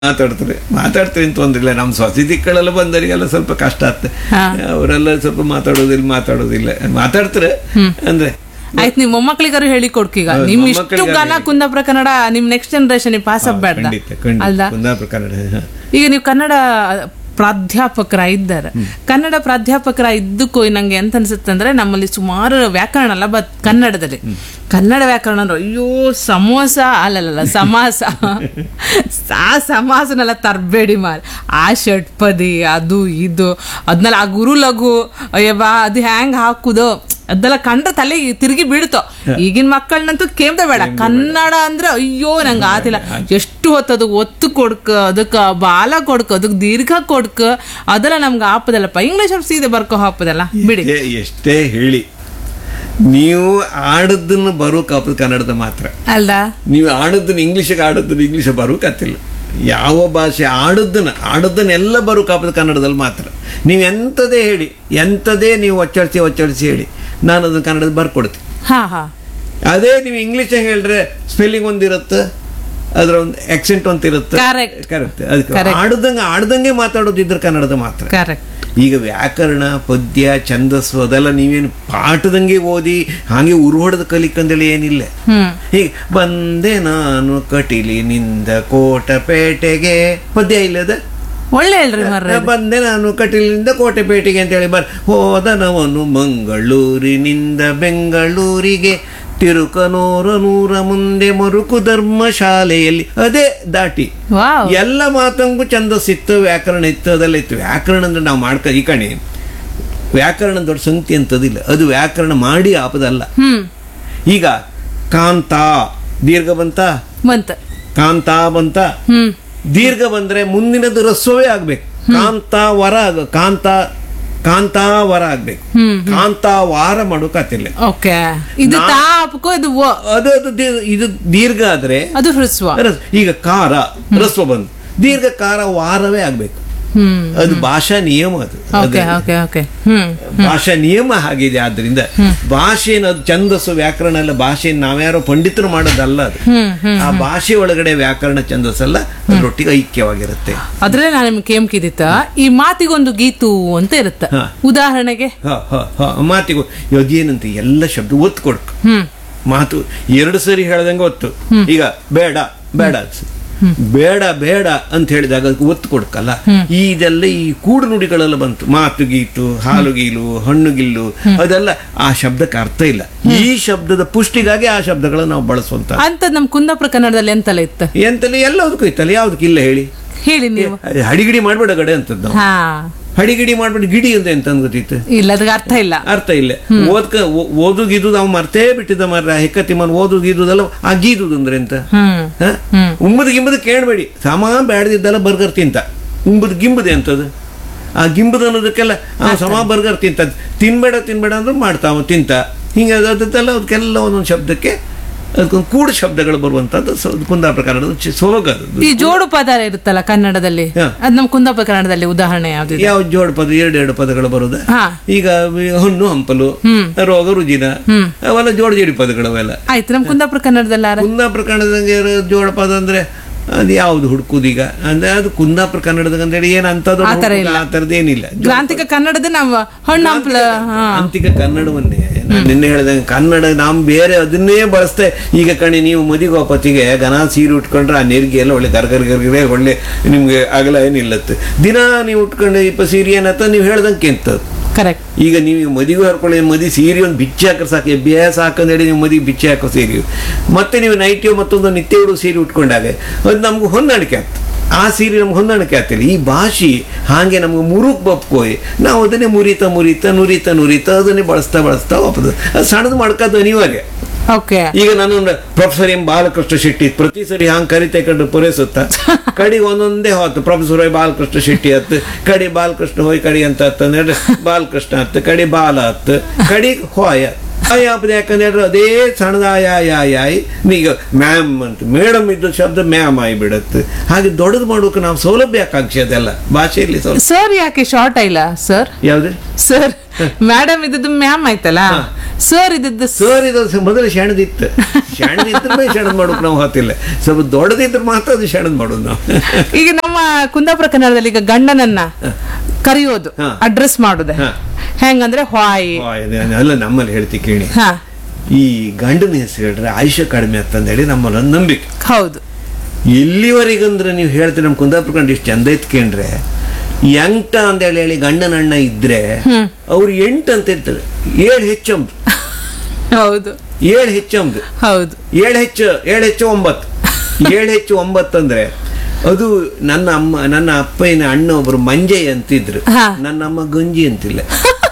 ಮಾತಾಡ್ತಾರೆ ಮಾತಾಡ್ತಾರೆ ಅಂತ ತೊಂದ್ರಿಲ್ಲ ನಮ್ಮ ಸ್ವತಿದಿಕ್ಕಳೆಲ್ಲ ಬಂದವರಿಗೆಲ್ಲ ಸ್ವಲ್ಪ ಕಷ್ಟ ಆಗ್ತದೆ ಹಾ. ಅವರೆಲ್ಲ ಸ್ವಲ್ಪ ಮಾತಾಡೋದಿಲ್ಲ ಮಾತಾಡೋದಿಲ್ಲ ಮಾತಾಡ್ತಾರೆ ಅಂದ್ರೆ ಆಯ್ತು ನಿಮ್ ಮೊಮ್ಮಕ್ಳಿಗಾರು ಹೇಳಿ ಕೊಡ್ಕೀಗ ಹೌದು, ನಿಮ್ ಇಷ್ಟು ಮೊಮ್ಮಕ್ಕಳಿಗಾರು ಗಾನ ಹೇಳಿ. ಕುಂದಾಪುರ ಕನ್ನಡ ನಿಮ್ ನೆಕ್ಸ್ಟ್ ಜನರೇಷನ್ ಪಾಸ್ ಆಗ್ಬೇಡ ಖಂಡಿತ ಖಂಡಿತ ಅಲ್ದಾ ಕುಂದಾಪುರ ಕನ್ನಡ ಹ. ಈಗ ನೀವು ಕನ್ನಡ ಪ್ರಾಧ್ಯಾಪಕರ ಇದ್ದಾರೆ ಕನ್ನಡ ಪ್ರಾಧ್ಯಾಪಕರ ಇದ್ದಕ್ಕೂ ನಂಗೆ ಎಂತ ಅನ್ಸುತ್ತೆ ಅಂದ್ರೆ ನಮ್ಮಲ್ಲಿ ಸುಮಾರು ವ್ಯಾಕರಣ ಅಲ್ಲ ಬಟ್ ಕನ್ನಡದಲ್ಲಿ ಕನ್ನಡ ವ್ಯಾಕರಣ ಅಂದ್ರೆ ಅಯ್ಯೋ ಸಮೋಸ ಅಲ್ಲಲ್ಲ ಸಮಾಸ ಆ ಸಮಾಸನೆಲ್ಲ ತರಬೇಡಿ ಮಾರ್ ಆ ಷಟ್ಪದಿ ಅದು ಇದು ಅದನ್ನೆಲ್ಲ ಆ ಗುರು ಲಘು ಅಯ್ಯವ್ವ ಅದು ಹ್ಯಾಂಗ್ ಹಾಕುದು ಅದೆಲ್ಲ ಕಂಡ್ರೆ ತಲೆ ತಿರುಗಿ ಬೀಳ್ತೋ ಈಗಿನ ಮಕ್ಕಳನ್ನಂತೂ ಕೇಳ್ದೆ ಬೇಡ ಕನ್ನಡ ಅಂದ್ರೆ ಅಯ್ಯೋ ನಂಗೆ ಆತಿಲ್ಲ ಎಷ್ಟು ಹೊತ್ತು ಅದಕ್ಕೆ ಒತ್ತು ಕೊಡ್ಕ ಅದಕ್ಕೆ ಬಾಲ ಕೊಡ್ಕ ಅದಕ್ಕೆ ದೀರ್ಘ ಕೊಡ್ಕ ಅದೆಲ್ಲ ನಮ್ಗೆ ಆಪದಲ್ಲಪ್ಪ ಇಂಗ್ಲಿಷ್ ಅವ್ರು ಸೀದೆ ಬರ್ಕೋ ಹಾಪದಲ್ಲ ಬಿಡಿ ಎಷ್ಟೇ ಎಷ್ಟೇ ಹೇಳಿ ನೀವು ಆಡದ್ದನ್ನು ಬರೋಕಾಪದ ಕನ್ನಡದ ಮಾತ್ರ ಅಲ್ದಾ ನೀವು ಆಡದ್ದನ್ನು ಇಂಗ್ಲೀಷಿಗೆ ಆಡದ್ದನ್ನು ಇಂಗ್ಲೀಷ್ ಬರೋಕತ್ತಿಲ್ಲ ಯಾವ ಭಾಷೆ ಆಡದ್ದನ್ನು ಆಡದ್ದನ್ನೆಲ್ಲ ಬರೋಕಾಪದ ಕನ್ನಡದಲ್ಲಿ ಮಾತ್ರ ನೀವು ಎಂಥದೇ ಹೇಳಿ ಎಂಥದೇ ನೀವು ಒಚ್ಚರಿಸಿ ಒಚ್ಚರಿಸಿ ಹೇಳಿ ನಾನು ಅದನ್ನು ಕನ್ನಡದ ಬರ್ಕೊಡ್ತೀನಿ ಹಾ ಹಾ ಅದೇ ನೀವು ಇಂಗ್ಲೀಷ್ ಹೇಳಿದ್ರೆ ಸ್ಪೆಲ್ಲಿಂಗ್ ಒಂದಿರುತ್ತೆ ಅದರ ಒಂದು ಆಕ್ಸೆಂಟ್ ಅಂತ ಇರುತ್ತೆ Correct. ಕರೆಕ್ಟ್ ಅದಕ್ಕೆ Correct. ಆಡದಂಗೆ ಆಡ್ದಂಗೆ ಮಾತಾಡೋದಿದ್ರೆ ಕನ್ನಡದ ಮಾತ್ರ ಕರೆಕ್ಟ್ ಈಗ ವ್ಯಾಕರಣ ಪದ್ಯ ಛಂದಸ್ಸು ಅದೆಲ್ಲ ನೀವೇನು ಪಾಠದಂಗೆ ಓದಿ ಹಾಗೆ ಉರುಹೊಡೆದ ಕಲಿಕಂದೇಳಿ ಏನಿಲ್ಲ ಹ್ಮ್ ಹೀಗೆ ಬಂದೆ ನಾನು ಕಟೀಲಿನಿಂದ ಕೋಟಪೇಟೆಗೆ ಪದ್ಯ ಇಲ್ಲದ ಒಳ್ಳೆ ಹೇಳ್ರಿ ಮರ್ರೆ ಬಂದೆ ನಾನು ಕಟೀಲಿನಿಂದ ಕೋಟೆಪೇಟೆಗೆ ಅಂತೇಳಿ ಬರ್ ಹೋದನವನು ಮಂಗಳೂರಿನಿಂದ ಬೆಂಗಳೂರಿಗೆ ತಿರುಕನೂರ ನೂರ ಮುಂದೆ ಮರುಕು ಧರ್ಮಶಾಲೆಯಲ್ಲಿ ಅದೇ ದಾಟಿ ವಾವ್ ಎಲ್ಲ ಮಾತಂಗೂ ಛಂದಸ್ಸಿತ್ತು ವ್ಯಾಕರಣ ಇತ್ತು ಅದೆಲ್ಲ ಇತ್ತು ವ್ಯಾಕರಣ ಅಂದ್ರೆ ನಾವು ಮಾಡ್ಕ ಈ ಕಣೆ ವ್ಯಾಕರಣ ದೊಡ್ಡ ಸಂಗತಿ ಅಂತದಿಲ್ಲ ಅದು ವ್ಯಾಕರಣ ಮಾಡಿ ಆಪದಲ್ಲ ಹ್ಮ್ ಈಗ ಕಾಂತ ದೀರ್ಘ ಬಂತ ಬಂತ ಕಾಂತ ಬಂತ ಹ್ಮ್ ದೀರ್ಘ ಬಂದ್ರೆ ಮುಂದಿನದು ರಸ್ವವೇ ಆಗ್ಬೇಕು ಕಾಂತ ವರ ಆಗ ಕಾಂತ ಕಾಂತಾವರ ಆಗ್ಬೇಕು ಹ್ಮ್ ಕಾಂತಾವಾರ ಮಾಡೋಕಾತಿಲ್ಲ ಓಕೆ ಇದು ತಾಪಕೋ ಇದು ವ ಅದು ಅದು ದೀರ್- ಇದು ದೀರ್ಘ ಆದ್ರೆ ಅದು ಹೃಸ್ವ ರಸ್- ಈಗ ಕಾರ ರಸ್ವ ಬಂದು ದೀರ್ಘ ಕಾರ ವಾರವೇ ಆಗ್ಬೇಕು ಹ್ಮ್ ಅದು ಭಾಷಾ ನಿಯಮ ಅದು ಓಕೆ ಅದು ಓಕೆ ಓಕೆ ಹ್ಮ್ ಭಾಷಾ ನಿಯಮ ಆಗಿದೆ ಆದ್ರಿಂದ ಭಾಷೆನ ಅದು ಛಂದಸ್ಸು ವ್ಯಾಕರಣ ಎಲ್ಲ ಭಾಷೆಯನ್ನು ನಾವ್ಯಾರೋ ಪಂಡಿತರು ಮಾಡೋದಲ್ಲ ಅದು ಹ್ಮ್ ಹ್ಮ್ ಆ ಭಾಷೆ ಒಳಗಡೆ ವ್ಯಾಕರಣ ಛಂದಸ್ಸಲ್ಲ ಅದ್ರೊಟ್ಟಿಗೆ ಐಕ್ಯವಾಗಿರುತ್ತೆ ಅದ್ರಲ್ಲೇ ನಾನು ನಿಮ್ಗೆ ಕೇಮ್ಕಿದಿತ್ತ ಈ ಮಾತಿಗೊಂದು ಗೀತು ಅಂತ ಇರುತ್ತೆ ಹಾ. ಉದಾಹರಣೆಗೆ ಹ ಹ ಹ ಮಾತಿಗೂ ಅದೇನಂತ ಎಲ್ಲ ಶಬ್ದ ಒತ್ತು ಕೊಡ್ಕು ಹ್ಮ್ ಮಾತು ಎರಡು ಸರಿ ಹೇಳ್ದಂಗೆ ಒತ್ತು ಈಗ ಬೇಡ ಬೇಡ ಅನ್ಸು. ಬೇಡ ಬೇಡ ಅಂತ ಹೇಳಿದಾಗ ಅದಕ್ಕೆ ಒತ್ತು ಕೊಡ್ಕಲ್ಲ ಈ ಇದೆಲ್ಲ ಈ ಕೂಡು ನುಡಿಗಳೆಲ್ಲ ಬಂತು ಮಾತು ಗೀತು ಹಾಲು ಗೀಲು ಹಣ್ಣು ಗಿಲ್ಲು ಅದೆಲ್ಲ ಆ ಶಬ್ದಕ್ಕೆ ಅರ್ಥ ಇಲ್ಲ ಈ ಶಬ್ದದ ಪುಷ್ಟಿಗಾಗಿ ಆ ಶಬ್ದಗಳನ್ನು ನಾವು ಬಳಸುವಂತ ಅಂತ ನಮ್ ಕುಂದಾಪುರ ಕನ್ನಡದಲ್ಲಿ ಎಂತಲ್ಲ ಇತ್ತು ಎಂತಲ್ಲ ಎಲ್ಲದಕ್ಕೂ ಇತ್ತಲ್ಲ ಯಾವ್ದಕ್ಕೆ ಇಲ್ಲ ಹೇಳಿ ಹೇಳಿ ನೀವು ಅದು ಹಡಿಗಿಡಿ ಮಾಡ್ಬೇಡ ಗಡೆ ಅಂತದ್ದು ನಾವು ಹಾ ಹಡಿಗಿಡಿ ಮಾಡ್ಬೇಡ ಗಿಡಿ ಅಂತ ಎಂತ ಗೊತ್ತಿತ್ತು ಇಲ್ಲ ಅದಕ್ಕೆ ಅರ್ಥ ಇಲ್ಲ ಅರ್ಥ ಇಲ್ಲ ಓದ್ಕ ಓ- ಓದು ಗೀದು ನಾವು ಮರ್ತೇ ಬಿಟ್ಟಿದ್ದ ಮರ ಹೆಕ್ಕತಿಮನ್ ಓದು ಗೀದುದಲ್ಲ ಆ ಗೀದುದು ಅಂದ್ರೆ ಎಂತ ಹ್ಮ್ ಹ? ಉಂಬುದು ಗಿಂಬುದು ಕೇಳಬೇಡಿ ಸಮ ಬ್ಯಾಡ್ದಿದ್ದಲ್ಲ ಬರ್ಗರ್ ತಿಂತ ಉಂಬುದು ಗಿಂಬುದು ಎಂತದು ಆ ಗಿಂಬುದು ಅನ್ನೋದಕ್ಕೆಲ್ಲ ಆ ಸಮ ಬರ್ಗರ್ ತಿಂತ ತಿನ್ಬೇಡ ತಿನ್ಬೇಡ ಅಂದ್ರೆ ಮಾಡ್ತಾವ ತಿಂತ ಹಿಂಗೆ ಅದಕ್ಕೆಲ್ಲ ಅದಕ್ಕೆಲ್ಲ ಒಂದೊಂದು ಶಬ್ದಕ್ಕೆ ಅದಕ್ಕೊಂದು ಕೂಡು ಶಬ್ದಗಳು ಬರುವಂತದ್ದು ಸ- ಕುಂದಾಪುರ ಕನ್ನಡದ ಚಿ- ಸೊಬಗು ಅದು ಈ ಜೋಡು ಪದ ಇರುತ್ತಲ್ಲ ಕನ್ನಡದಲ್ಲಿ ಹಾ. ಅದ್ ನಮ್ ಕುಂದಾಪುರ ಕನ್ನಡದಲ್ಲಿ ಉದಾಹರಣೆ ಯಾವ್ದಿದೆ ಯಾವ ಜೋಡು ಪದ ಎರಡು ಎರಡು ಪದಗಳು ಬರುದ ಹಾ ಈಗ ಹಣ್ಣು ಹಂಪಲು ರೋಗ ರುಜಿನ ಅವೆಲ್ಲ ಜೋಡು ಜೋಡಿ ಪದಗಳು ಅವೆಲ್ಲ ಆಯ್ತು ನಮ್ ಕುಂದಾಪುರ ಕನ್ನಡದಲ್ಲಿ ಯಾರ ಕುಂದಾಪುರ ಕನ್ನಡದಂಗೆ ಇರೋ ಜೋಡ ಪದ ಅಂದ್ರೆ ಅದು ಯಾವ್ದು ಹುಡುಕುದೀಗ ಅಂದ್ರೆ ಅದು ಕುಂದಾಪುರ ಕನ್ನಡದಾಗ ಅಂದ್ರೆ ಏನ್ ಅಂತದ್ದು ಆ ಥರ ಇಲ್ಲ. ಆ ಥರದ್ದು ಏನಿಲ್ಲ ಗ್ರಾಂಥಿಕ ಕನ್ನಡದ ನಾವು ಹಣ್ಣು ಹಂಪ್ಲ ಹಾ ಅಂತಿಕ ಕನ್ನಡವನ್ನೇ ನಾನು ನಿನ್ನೆ ಹೇಳ್ದಂಗೆ ಕನ್ನಡ ನಾವು ಬೇರೆ ಅದನ್ನೇ ಬಳಸ್ತೆ ಈಗ ಕಣಿ ನೀವು ಮದಿಗೋಪತಿಗೆ ಗನ ಸೀರೆ ಉಟ್ಕೊಂಡ್ರೆ ಆ ನೆರಿಗೆ ಎಲ್ಲ ಒಳ್ಳೆ ಗರ್ಗರ್ ಗರ್ಗರೆ ಒಳ್ಳೆ ನಿಮ್ಗೆ ಅಗಲ ಏನಿಲ್ಲತ್ತೆ ದಿನ ನೀವು ಉಟ್ಕೊಂಡು ಇಪ್ಪ ಸೀರೆ ಏನತ್ತ ನೀವು ಹೇಳ್ದಂಗೆ ಕೆಂತದ್ದು ಕರೆಕ್ಟ್ ಈಗ ನೀವು ಮದಿಗೆ ಹರ್ಕೊಳ್ಳಿ ಮದಿ ಸೀರೆ ಒಂದು ಬಿಚ್ಚಿ ಹಾಕರ್ ಸಾಕು ಅಭ್ಯಾಸ ಹಾಕಂದೇಳಿ ನೀವು ಮದಿಗೆ ಬಿಚ್ಚಿ ಹಾಕೋ ಸೀರೆ ಮತ್ತೆ ನೀವು ನೈಟಿಯೋ ಮತ್ತೊಂದು ನಿತ್ಯ ಉಡು ಸೀರೆ ಉಟ್ಕೊಂಡಾಗ ಅದು ನಮ್ಗೆ ಹೊಂದಾಣಿಕೆ ಆಗ್ತದೆ ಆ ಸೀರೆ ನಮ್ಗೆ ಹೊಂದಾಣಿಕೆ ಆಗ್ತಿಲ್ಲ ಈ ಭಾಷೆ ಹಾಗೆ ನಮ್ಗೆ ಮುರುಕ್ ಬಪ್ಕೋಯ್ ನಾವು ಅದನ್ನೇ ಮುರಿತ ಮುರಿತ ನುರಿತ ನುರಿತ ಅದನ್ನೇ ಬಳಸ್ತಾ ಬಳಸ್ತಾ ವಾಪಸ್ ಅದು ಸಣ್ಣದು ಮಾಡ್ಕೋದು ಅನಿವಾರ್ಯ ಓಕೆ ಈಗ ನಾನು ಪ್ರೊಫೆಸರ್ ಎಂ ಬಾಲಕೃಷ್ಣ ಶೆಟ್ಟಿ ಪ್ರತಿ ಸರಿ ಹಂಗ್ ಕರಿತೆ ಕಂಡು ಪೂರೈಸುತ್ತ ಕಡಿ ಒಂದೊಂದೇ ಹೊತ್ತು ಪ್ರೊಫೆಸರ್ ಹೋಯ್ ಬಾಲಕೃಷ್ಣ ಶೆಟ್ಟಿ ಹತ್ತು ಕಡಿ ಬಾಲಕೃಷ್ಣ ಹೋಯ್ ಕಡಿ ಅಂತ ಹತ್ತಂದ್ರೆ ಬಾಲಕೃಷ್ಣ ಹತ್ತು ಕಡಿ ಬಾಲ ಹತ್ತು ಕಡಿ ಹೋಯ ಆಯ್ ಆಪದ ಯಾಕಂದ್ರೆ ಹೇಳಿದ್ರೆ ಅದೇ ಸಣ್ಣದಾಯ ಯಾಯ್ ಆಯ್ ಈಗ ಮ್ಯಾಮ್ ಅಂತ ಮೇಡಮ್ ಇದ್ದ ಶಬ್ದ ಮ್ಯಾಮ್ ಆಗಿ ಬಿಡುತ್ತೆ ಹಾಗೆ ದೊಡ್ಡದು ಮಾಡೋಕೆ ನಾವು ಸೌಲಭ್ಯ ಆಕಾಂಕ್ಷೆ ಅದೆಲ್ಲ ಭಾಷೆಯಲ್ಲಿ ಸೌಲಭ್ಯ ಸರ್ ಯಾಕೆ ಶಾರ್ಟ್ ಆಯ್ಲ ಸರ್ ಯಾವ್ದು ಸರ್ ಮೇಡಮ್ ಇದ್ದದ್ದು ಮ್ಯಾಮ್ ಆಯ್ತಲ್ಲ ಸರ್ ಇದ್ದದ್ದು ಸ- ಸರ್ ಇದು ಸ- ಮೊದಲು ಶಣದಿತ್ತು ಶಣದಿದ್ರೆ ಶಣದ್ ಮಾಡೋಕೆ ನಾವು ಹೊತ್ತಿಲ್ಲ ಸ್ವಲ್ಪ ದೊಡ್ಡದಿದ್ರೆ ಮಾತ್ರ ಅದು ಶಣದ್ ಮಾಡೋದು ನಾವು ಈಗ ನಮ್ಮ ಕುಂದಾಪುರ ಕನ್ನಡದಲ್ಲಿ ಈಗ ಗಂಡನನ್ನ ಕರೆಯೋದು ಹಾ. ಅಡ್ರೆಸ್ ಮಾಡುದೆ ಹಾ. ಹೆಂಗಂದ್ರೆ ಹಾಯ್ ಆ, ಇದು ಅಲ್ಲ ನಮ್ಮಲ್ಲಿ ಹೇಳ್ತಿ ಕೇಳಿ ಹಾ ಈ ಗಂಡನ ಹೆಸರು ಹೇಳಿದ್ರೆ ಆಯುಷ್ಯ ಕಡಿಮೆ ಅಂತಂದೇಳಿ ನಮ್ಮಲ್ಲಿ ಒಂದು ನಂಬಿಕೆ ಹೌದು ಎಲ್ಲಿವರೆಗಂದ್ರೆ ನೀವು ಹೇಳ್ತೀರಿ ನಮ್ಮ ಕುಂದಾಪುರ ಕಂಡು ಇಷ್ಟು ಚಂದ ಎತ್ಕೊಂಡ್ರೆ ಎಂಟ ಅಂತೇಳಿ ಹೇಳಿ ಗಂಡನ ಅಣ್ಣ ಇದ್ರೆ ಅವ್ರು ಎಂಟು ಅಂತ ಇರ್ತಾರೆ ಏಳು ಹೆಚ್ಚಂಬು ಹೌದು ಏಳು ಹೆಚ್ಚಂಬು ಹೌದು ಏಳು ಹೆಚ್ಚು ಏಳು ಹೆಚ್ಚು ಒಂಬತ್ತು ಏಳು ಹೆಚ್ಚು ಒಂಬತ್ತು ಅಂದ್ರೆ ಅದು ನನ್ನ ಅಮ್ಮ ನನ್ನ ಅಪ್ಪಯ್ಯನ ಅಣ್ಣ ಒಬ್ರು ಮಂಜಯ್ಯ ಅಂತಿದ್ರು ಹಾ. ನನ್ನ ಅಮ್ಮ ಗಂಜಿ ಅಂತಿಲ್ಲ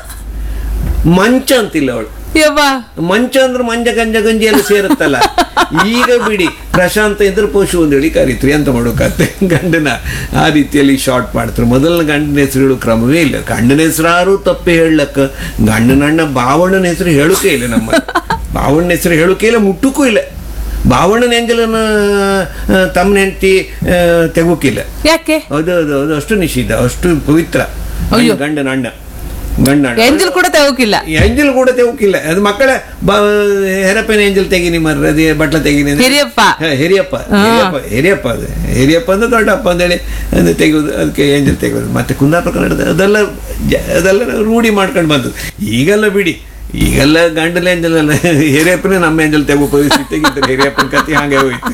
ಮಂಚ ಅಂತಿಲ್ಲ ಅವಳು ಯವ್ವ ಮಂಚ ಅಂದ್ರೆ ಮಂಜ ಗಂಜ ಗಂಜಿ ಎಲ್ಲ ಸೇರುತ್ತಲ್ಲ ಈಗ ಬಿಡಿ ಪ್ರಶಾಂತ ಇದ್ರೆ ಪಶು ಒಂದೇಳಿ ಕರೀತ್ರಿ ಅಂತ ಮಾಡೋಕತ್ತೆ ಗಂಡನ ಆ ರೀತಿಯಲ್ಲಿ ಶಾರ್ಟ್ ಮಾಡ್ತಾರೆ ಮೊದಲನ ಗಂಡನ ಹೆಸರು ಹೇಳೋ ಕ್ರಮವೇ ಇಲ್ಲ ಗಂಡನ ಹೆಸರಾರು ತಪ್ಪೆ ಹೇಳಕ್ಕ ಗಂಡನ ಅಣ್ಣ ಬಾವಣ್ಣನ ಹೆಸರು ಹೇಳೋಕೆ ಇಲ್ಲ ನಮ್ಮ ಬಾವಣ್ಣನ ಹೆಸರು ಹೇಳೋಕೆ ಇಲ್ಲ ಮುಟ್ಟಕ್ಕೂ ಇಲ್ಲ ಬಾವಣ್ಣನ ಎಂಜಲನ ತಮ್ಮನ ಹೆಂಡತಿ ತೆಗೋಕಿಲ್ಲ ಯಾಕೆ ಅದು ಅದು ಅದು ಅಷ್ಟು ನಿಷಿದ್ಧ ಅಷ್ಟು ಪವಿತ್ರ ಅಯ್ಯೋ. ಗಂಡನ ಅಣ್ಣ ಗಂಡ ಅಣ್ಣ ಎಂಜಲ್ ಕೂಡ ತೆಗೋಕಿಲ್ಲ ಎಂಜಲ್ ಕೂಡ ತೆಗೋಕಿಲ್ಲ ಅದು ಮಕ್ಕಳ ಬ- ಹೆರಪ್ಪನ ಎಂಜಲ್ ತೆಗಿನಿ ಮರ್ರ ಅದೇ ಬಟ್ಲ ತೆಗಿನಿ ಅಂದ್ರೆ- ಹಿರಿಯಪ್ಪ. ಹ, ಹಿರಿಯಪ್ಪ ಹಿರಿಯಪ್ಪ ಹಿರಿಯಪ್ಪ ಅದು ಹಿರಿಯಪ್ಪ ಅಂದ್ರೆ ದೊಡ್ಡಪ್ಪ ಅಂತೇಳಿ ಅದು ತೆಗೆಯೋದು ಅದಕ್ಕೆ ಎಂಜಲ್ ತೆಗೆಯೋದು ಮತ್ತೆ ಕುಂದಾಪುರ ಕನ್ನಡದ ಅದೆಲ್ಲ ಜ- ಅದೆಲ್ಲ ನಾವು ರೂಢಿ ಮಾಡ್ಕೊಂಡು ಬಂದದ್ದು ಈಗೆಲ್ಲ ಬಿಡಿ ಈಗೆಲ್ಲ ಗಂಡಲ ಎಂಜಲ್ ಅಲ್ಲ ಹಿರಿಯಪ್ಪನೇ ನಮ್ಮ ಎಂಜಲ್ ತೆಗೋ ಪರಿಸ್ಥಿತಿ ತೆಗಿತಾರೆ ಹಿರಿಯಪ್ಪನ ಕತೆ ಹಾಗೆ ಹೋಯ್ತು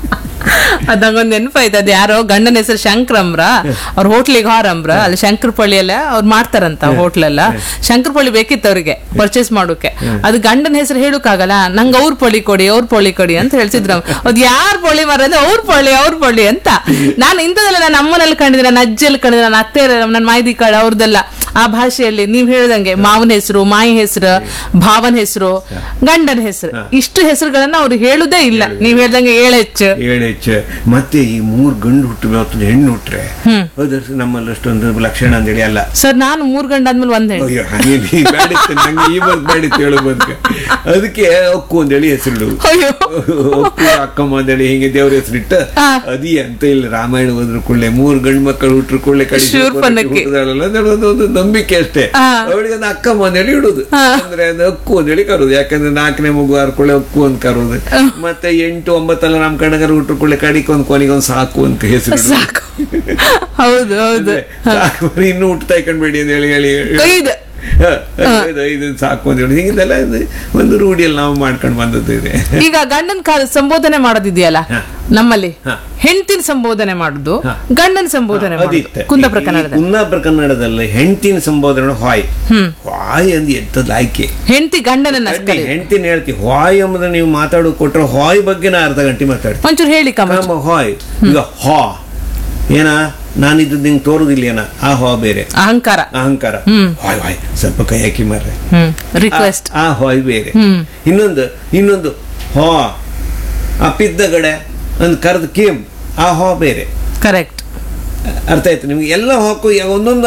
ಅದಂಗೊಂದ್ ನೆನಪಾಯ್ತು ಅದ್ ಯಾರೋ ಗಂಡನ ಹೆಸರು ಶಂಕರಮ್ರ ಅವ್ರ ಹೋಟ್ಲಿಗೆ ಹಾರಮ್ರ ಅಲ್ಲಿ ಶಂಕರಪಳ್ಳಿ ಎಲ್ಲ ಅವ್ರು ಮಾಡ್ತಾರಂತ ಹೋಟ್ಲೆಲ್ಲ ಶಂಕರಪಳ್ಳಿ ಬೇಕಿತ್ತು ಅವ್ರಿಗೆ ಪರ್ಚೇಸ್ ಮಾಡೋಕೆ ಅದು ಗಂಡನ ಹೆಸರು ಹೇಳೋಕ್ಕಾಗಲ್ಲ ನಂಗೆ ಅವ್ರ ಪೊಳಿ ಕೊಡಿ ಅವ್ರ ಪೊಳಿ ಕೊಡಿ ಅಂತ ಹೇಳ್ತಿದ್ರು ಅದ್ ಯಾರ್ ಪೊಳಿ ಮರ ಅಂದ್ರೆ ಅವ್ರ ಪೊಳಿ ಅವ್ರ ಪೊಳಿ ಅಂತ ನಾನು ಇಂಥದೆಲ್ಲ ನನ್ನ ಅಮ್ಮನಲ್ಲಿ ಕಂಡಿದ್ದೆ ನನ್ನ ಅಜ್ಜಿಯಲ್ಲಿ ಕಂಡಿದ್ದೆ ನನ್ನ ಅತ್ತೆ ನನ್ನ ಮಾಯ್ದಿ ಕಾಳು ಅವ್ರದ್ದೆಲ್ಲ ಆ ಭಾಷೆಯಲ್ಲಿ ನೀವ್ ಹೇಳ್ದಂಗೆ ಮಾವನ ಹೆಸರು ಮಾಯಿ ಹೆಸರು ಭಾವನ ಹೆಸರು ಗಂಡನ ಹೆಸರು ಇಷ್ಟು ಹೆಸರುಗಳನ್ನ ಅವ್ರು ಹೇಳುದೇ ಇಲ್ಲ ನೀವ್ ಹೇಳ್ದಂಗೆ ಏಳೆಚ್ಚು ಏಳು ಹೆಚ್ಚು ಮತ್ತೆ ಈ ಮೂರು ಗಂಡು ಹುಟ್ಟು ಮತ್ತೊಂದು ಹೆಣ್ಣು ಹುಟ್ರೆ ಅದು ನಮ್ಮಲ್ಲಿ ಅಷ್ಟೊಂದು ಲಕ್ಷಣ ಅಂತೇಳಿ ಅಲ್ಲ ಸರ್ ನಾನು ಮೂರ್ ಗಂಡ ಆದ್ಮೇಲೆ ಒಂದ್ ಹೆಣ್ಣು ಅಯ್ಯೋ ಹಾಗೆ ನೀ ಬೇಡಿತ್ತು ನಂಗೆ ಈ ಬಂದು ಬೇಡಿತ್ತು ಹೇಳು ಬದುಕ ಅದಕ್ಕೆ ಅಕ್ಕು ಅಂತೇಳಿ ಹೆಸರು ಅಯ್ಯೋ ಅಕ್ಕು ಅಕ್ಕಮ್ಮ ಅಂತೇಳಿ ಹಿಂಗೆ ದೇವ್ರ ಹೆಸರಿಟ್ಟ ಆ. ಅದಿ ಅಂತ ಇಲ್ಲ ರಾಮಾಯಣ ಓದ್ರ ಕೂಡಲೇ ಮೂರು ಗಂಡು ಮಕ್ಕಳು ಹುಟ್ರು ಕೂಡಲೇ ಕಡಿ ಶೂರ್ಪನಖಿ. ಒಂದು ಒಂದು ನಂಬಿಕೆ ಅಷ್ಟೇ ಆ. ಅವಳಿಗೆ ಒಂದು ಅಕ್ಕಮ್ಮ ಅಂತೇಳಿ ಇಡುದು ಅಂದ್ರೆ ಅದು ಅಕ್ಕು ಅಂತೇಳಿ ಕರೋದು ಯಾಕಂದ್ರೆ ನಾಲ್ಕನೇ ಮಗು ಹರ್ಕೊಳ್ಳೆ ಅಕ್ಕು ಅಂತ ಕರೋದು ಮತ್ತೆ ಎಂಟು ಒಂಬತ್ತೆಲ್ಲ ನಮ್ಮ ಕಣಗರ ಹುಟ್ರು ಕೂಡಲೇ ಕಡಿಗೆ ಒಂದು ಕೊನೆಗೆ ಒಂದು ಸಾಕು ಅಂತ ಹೆಸರು ಇಡುದು. ಸಾಕು ಹೌದು ಹೌದು ಸಾಕು ಬರೀ ಇನ್ನೂ ಹುಟ್ಟುತ್ತಾ ಇಟ್ಕೊಂಡ್ಬೇಡಿ ಅಂತ ಹೇಳಿ ಹೇಳಿ ಐದು ಹ, ಐದು ಐದು ಸಾಕು ಅಂತ ಹೇಳಿ ಹಿಂಗೆಲ್ಲ ಒಂದು ಒಂದು ರೂಢಿಯಲ್ಲಿ ನಾವು ಮಾಡ್ಕೊಂಡು ಬಂದದ್ದು ಇದೆ ಈಗ ಗಂಡನ್ ಕಾ- ಸಂಬೋಧನೆ ಮಾಡೋದಿದೆಯಲ್ಲ ಹ. ನಮ್ಮಲ್ಲಿ ಹ. ಹೆಂಡತಿನ ಸಂಬೋಧನೆ ಮಾಡುದು ಹ. ಗಂಡನ ಸಂಬೋಧನೆ ಮಾಡುದು ಅದಿತ್ತೆ. ಕುಂದಾಪುರ ಈ ಕನ್ನಡದಲ್ಲಿ ಕುಂದಾಪುರ ಕನ್ನಡದಲ್ಲಿ ಹೆಂಡತಿನ ಸಂಬೋಧನೆ ಹಾಯ್ ಹಾಯ್ ಅಂದ್ ಎಂತದ್ದು ಆಯ್ಕೆ ಹೆಂಡತಿ ಗಂಡನನ್ನ ಕರೆಯುದು. ಹೆಂಡತಿನ ಹೇಳ್ತಿ ಹಾಯ್ ಎಂಬುದು ನೀವು ಮಾತಾಡೋದು ಕೊಟ್ರೆ ಹಾಯ್ ಬಗ್ಗೆ ನಾ ಅರ್ಧ ಗಂಟೆ ಮಾತಾಡ್ತೀನಿ ಒಂಚೂರು ಹೇಳಿ ಕಮ ಕಮ್ಮ ಹಾಯ್ ಈಗ ಹಾ ಏನ ನಾನಿದ್ದು ನಿಂಗೆ ತೋರುದಿಲ್ಲ ಏನ ಆ ಹಾ ಬೇರೆ ಅಹಂಕಾರ ಅಹಂಕಾರ ಹಾಯ್ ಹಾಯ್ ಸ್ವಲ್ಪ ಕೈ ಹಾಕಿ ಮಾರ್ರೆ ಹ್ಮ್ ರಿಕ್ವೆಸ್ಟ್ ಆ ಹಾಯ್ ಬೇರೆ ಹ್ಮ್. ಇನ್ನೊಂದು ಇನ್ನೊಂದು ಹಾ ಆ ಪಿದ್ದಗಡೆ ಒಂದು ಕರೆದು ಕೇಮ್ ಆ ಹಾ ಬೇರೆ ಕರೆಕ್ಟ್ ಅರ್ಥ ಆಯ್ತು ನಿಮ್ಗೆ ಎಲ್ಲ ಹಾಕು ಯ- ಒಂದೊಂದು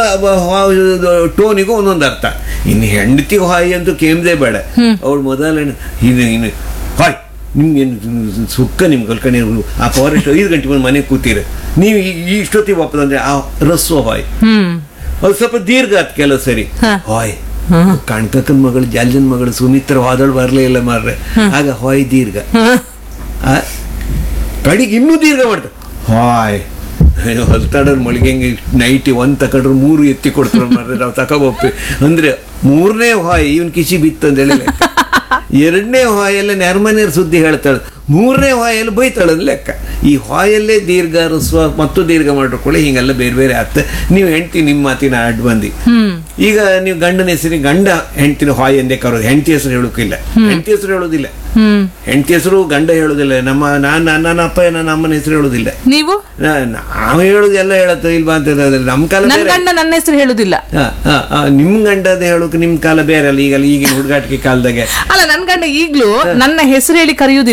ಟೋನಿಗೂ ಒಂದೊಂದು ಅರ್ಥ ಇನ್ನು ಹೆಂಡತಿ ಹಾಯ್ ಅಂತೂ ಕೇಮ್ದೇ ಬೇಡ ಅವಳು ಮೊದಲ ಇನ್ನು ಇನ್ನು ಹಾಯ್ ನಿಮ್ಗೆ ಸುಕ್ಕ ನಿಮ್ಗೆ ಕಲ್ಕಣಿ ಆ ಫಾರೆಸ್ಟ್ ಐದು ಗಂಟೆ ಬಂದು ಮನೆಗೆ ಕೂತೀರ ನೀವು ಈ- ಈ ಇಷ್ಟೊತ್ತಿಗೆ ವಾಪದಂದ್ರೆ ಆ ರಸ್ವ ಹಾಯ್ ಹ್ಮ್ ಅದು ಸ್ವಲ್ಪ ದೀರ್ಘ ಆತ್ ಕೆಲವು ಸರಿ ಹ. ಹಾಯ್ ಕಣ್ಕಕ್ಕನ ಮಗಳು ಜಾಲ್ಜನ್ ಮಗಳು ಸುಮಿತ್ರ ವಾದಳು ಬರಲೇ ಇಲ್ಲ ಮಾರ್ರೆ ಆಗ ಹಾಯ್ ದೀರ್ಘ ಆ, ಕಡಿಗೆ ಇನ್ನೂ ದೀರ್ಘ ಮಾಡ್ತಾರೆ ಹಾಯ್ ಹೊಲ್ತಾಡೋರು ಮಳಿಗೆಂಗೆ ನೈಟಿ ಒಂದ್ ತಕೊಂಡ್ರು ಮೂರು ಎತ್ತಿ ಕೊಡ್ತಾರೆ ಮಾರ್ರೆ ನಾವು ತಕೋಬಪ್ಪಿ ಅಂದ್ರೆ ಮೂರನೇ ಹಾಯ್ ಇವನ್ ಕಿಸಿ ಬಿತ್ತಂದೇಳಿ ಲೆಕ್ಕ ಎರಡನೇ ಹಾಯಲ್ಲ ನೆರ್ಮನೇರ್ ಸುದ್ದಿ ಹೇಳ್ತಾಳೆ ಮೂರನೇ ಹಾಯಲ್ಲಿ ಬೈತಾಳದ್ ಲೆಕ್ಕ ಈ ಹಾಯಲ್ಲೇ ದೀರ್ಘ ರಸ್ವ ಮತ್ತು ದೀರ್ಘ ಮಾಡ್ಕೊಳ್ಳಿ ಹಿಂಗೆಲ್ಲ ಬೇರೆ ಬೇರೆ ಆಗ್ತದೆ ನೀವು ಹೆಂಡ್ತಿ ನಿಮ್ಮ ಮಾತಿನ ಅಡ್ಡ ಬಂದಿ ಈಗ ನೀವು ಗಂಡನ ಹೆಸರಿಗೆ ಗಂಡ ಹೆಂಡ್ತಿನ ಹಾಯ್ ಎಂದೇ ಕರೋದು ಹೆಂಡತಿ ಹೆಸರು ಹೇಳೋಕಿಲ್ಲ ಹೆಂಡತಿ ಹೆಸರು ಹೇಳೋದಿಲ್ಲ ಹ್ಮ್ ಹೆಂಡತಿ ಹೆಸರು ಗಂಡ ಹೇಳೋದಿಲ್ಲ ನಮ್ಮ ನಾನು ನನ್ನ ಅಪ್ಪ ನನ್ನ ಅಮ್ಮನ ಹೆಸರು ಹೇಳೋದಿಲ್ಲ ನೀವು ನಾ- ನಾವು ಹೇಳೋದು ಎಲ್ಲ ಹೇಳತ್ತೆ ಇಲ್ವಾ ಅಂತ ಹೇಳೋದಿಲ್ಲ. ನಮ್ಮ ಕಾಲ ನನ್ ಬೇರೆ ಗಂಡ ನನ್ನ ಹೆಸರು ಹೇಳುದಿಲ್ಲ ಆ, ಆ, ಆ, ನಿಮ್ ಗಂಡದ ಹೇಳೋಕೆ ನಿಮ್ ಕಾಲ ಬೇರೆ ಅಲ್ಲ ಈಗ ಈಗಿನ ಹುಡುಗಾಟಿಕೆ ಕಾಲದಾಗೆ ಅಲ್ಲ ನನ್ ಗಂಡ ಈಗ್ಲೂ ನನ್ನ ಹೆಸರು ಹೇಳಿ ಕರೆಯುವುದಿಲ್ಲ ಓ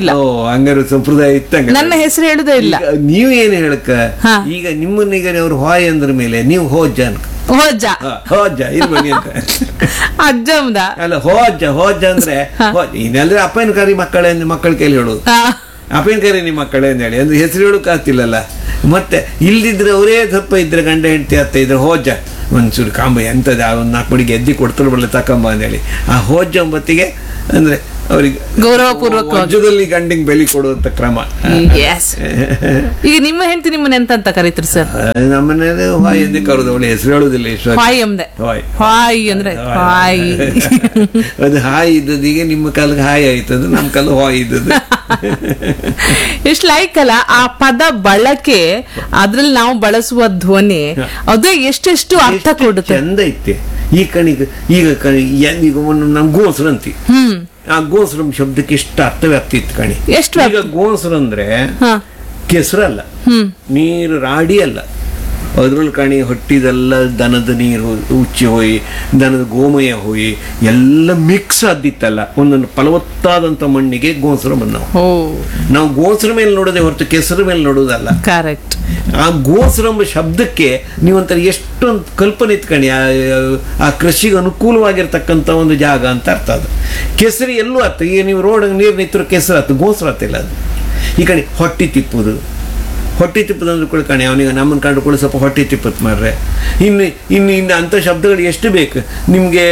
ಹಂಗಾರೆ ಸಂಪ್ರದಾಯ ಇತ್ತಂಗ ನನ್ನ ಹೆಸರು ಹೇಳುದೇ ಇಲ್ಲ ಈಗ ನೀವು ಏನು ಹೇಳಕ್ಕ ಹಾ. ಈಗ ನಿಮ್ಮನ್ನೀಗ ಅವ್ರು ಹಾಯ್ ಅಂದ್ರ ಮೇಲೆ ನೀವು ಹೋಜ್ಜ ಅನ್ಕ ಹೋಜ್ಜ ಹಾ, ಹೋಜ್ಜ ಇಲ್ಲಿ ಬನ್ನಿ ಅಂತ ಅಜ್ಜಮ್ದ ಅಲ್ಲ ಹೋಜ್ಜ ಹೋಜ್ಜ ಅಂದ್ರೆ ಹೋಜ್ಜ. ಇನ್ನೆಲ್ಲರೂ ಅಪ್ಪನ ಕರಿ ಮಕ್ಕಳೇ ಮಕ್ಕಳ ಕೈಲಿ ಹೇಳೋದು ಆ, ಅಪ್ಪನ ಕರಿ ನಿಮ್ಮ ಮಕ್ಕಳೇ ಅಂತ ಹೇಳಿ ಅಂದ್ರೆ ಹೆಸರು ಹೇಳೋಕೆ ಆಗ್ತಿಲ್ಲಲ್ಲ ಮತ್ತೆ ಇಲ್ದಿದ್ರೆ ಅವರೇ ಸ್ವಲ್ಪ ಇದ್ರೆ ಗಂಡ ಹೆಂಡತಿ ಅತ್ತ ಇದ್ರೆ ಹೋಜ್ಜ ಒಂಚೂರು ಕಾಂಬ ಎಂತದ ಒಂದು ನಾಲ್ಕು ಮಡಿಗೆ ಎದ್ದಿ ಕೊಡ್ತಾರೆ ಬರಲ್ಲ ತಕೊಂಬ ಅಂತೇಳಿ ಆ ಹೋಜ್ಜ ಒಂಬತ್ತಿಗೆ ಅಂದ್ರೆ ಅವರಿಗೆ ಗೌರವಪೂರ್ವಕವಾಗಿ ವಜ್ರದಲ್ಲಿ ಗಂಡಿಗೆ ಬೆಲೆ ಕೊಡುವಂತ ಕ್ರಮ ಎಸ್ ಈಗ ನಿಮ್ಮ ಹೆಂಡತಿ ನಿಮ್ಮನ್ನ ಎಂತ ಅಂತ ಕರೀತೀರಿ ಸರ್ ನಮ್ಮನೇಲಿ ಹಾಯ್ ಎಂದೇ ಕರೋದು ಅವಳು ಹೆಸರು ಹೇಳುದಿಲ್ಲ ಇಷ್ಟು ಹಾಯ್ ಎಂದೆ ಹಾಯ್ ಹಾಯ್ ಅಂದ್ರೆ ಹಾಯ್ ಅದು ಹಾಯ್ ಇದ್ದದೀಗ ನಿಮ್ಮ ಕಾಲಕ್ಕೆ ಹಾಯ್ ಆಯ್ತದ ನಮ್ಮ ಕಾಲ ಹಾಯ್ ಇದ್ದದ್ದು ಎಷ್ಟು ಲೈಕ್ ಅಲ್ಲ ಆ ಪದ ಬಳಕೆ ಅದ್ರಲ್ಲಿ ನಾವು ಬಳಸುವ ಧ್ವನಿ ಅದೇ ಎಷ್ಟೆಷ್ಟು ಅರ್ಥ ಎಷ್ಟು ಕೊಡುತ್ತೆ ಚಂದ ಐತೆ ಈ ಕಣಿಗೆ ಈಗ ಕಣಿ ಏನ್ ಈಗ ಒಂದು ನಮ್ ಗೋಸ್ರ ಅಂತಿ ಹ್ಮ್ ಆ ಗೋಸ್ರಂ ಶಬ್ದಕ್ಕೆ ಎಷ್ಟು ಅರ್ಥ ವ್ಯಾಪ್ತಿ ಇತ್ತು ಕಣಿ ಎಷ್ಟು ಈಗ ಗೋಸ್ರ ಅಂದ್ರೆ ಹಾ ಕೆಸರಲ್ಲ ಹ್ಮ್ ನೀರು ರಾಡಿ ಅಲ್ಲ ಅದ್ರಲ್ಲಿ ಕಣಿ ಹೊಟ್ಟಿದೆಲ್ಲ ದನದ ನೀರು ಉಚ್ಚಿ ಹೋಯಿ ದನದ ಗೋಮಯ ಹೋಯಿ ಎಲ್ಲ ಮಿಕ್ಸ್ ಆದಿತ್ತಲ್ಲ ಒಂದೊಂದು ಫಲವತ್ತಾದಂಥ ಮಣ್ಣಿಗೆ ಗೋಸ್ರ ಬಂದವು ಓ ನಾವು ಗೋಸ್ರ ಮೇಲೆ ನೋಡೋದೇ ಹೊರತು ಕೆಸರ ಮೇಲೆ ನೋಡೋದಲ್ಲ ಕರೆಕ್ಟ್ ಆ ಗೋಸ್ರ ಎಂಬ ಶಬ್ದಕ್ಕೆ ನೀವಂತರ ಎಷ್ಟೊಂದು ಕಲ್ಪನೆ ಇತ್ಕಣಿ ಆ ಆ ಕೃಷಿಗೆ ಅನುಕೂಲವಾಗಿರ್ತಕ್ಕಂಥ ಒಂದು ಜಾಗ ಅಂತ ಅರ್ಥ ಅದು ಕೆಸರು ಎಲ್ಲೂ ಆತ ಈಗ ನೀವು ರೋಡ್ ನೀರು ನಿಂತರು ಕೆಸರು ಆತು ಗೋಸ್ರ ಆತಿಲ್ಲ ಅದು ಈ ಕಡೆ ಹೊಟ್ಟಿ ತಿಪ್ಪುದು ಹೊಟ್ಟಿ ತಿಪ್ಪದು ಅಂದ್ರೆ ಕೂಡ ಕಣಿ ಅವನಿಗೆ ನಮ್ಮನ್ನು ಕಂಡು ಕೂಡ ಸ್ವಲ್ಪ ಹೊಟ್ಟಿ ತಿಪ್ಪತ್ ಮಾರ್ರೆ ಇನ್ನು ಇನ್ನು ಇನ್ನು ಅಂಥ ಶಬ್ದಗಳು ಎಷ್ಟು ಬೇಕು ನಿಮಗೆ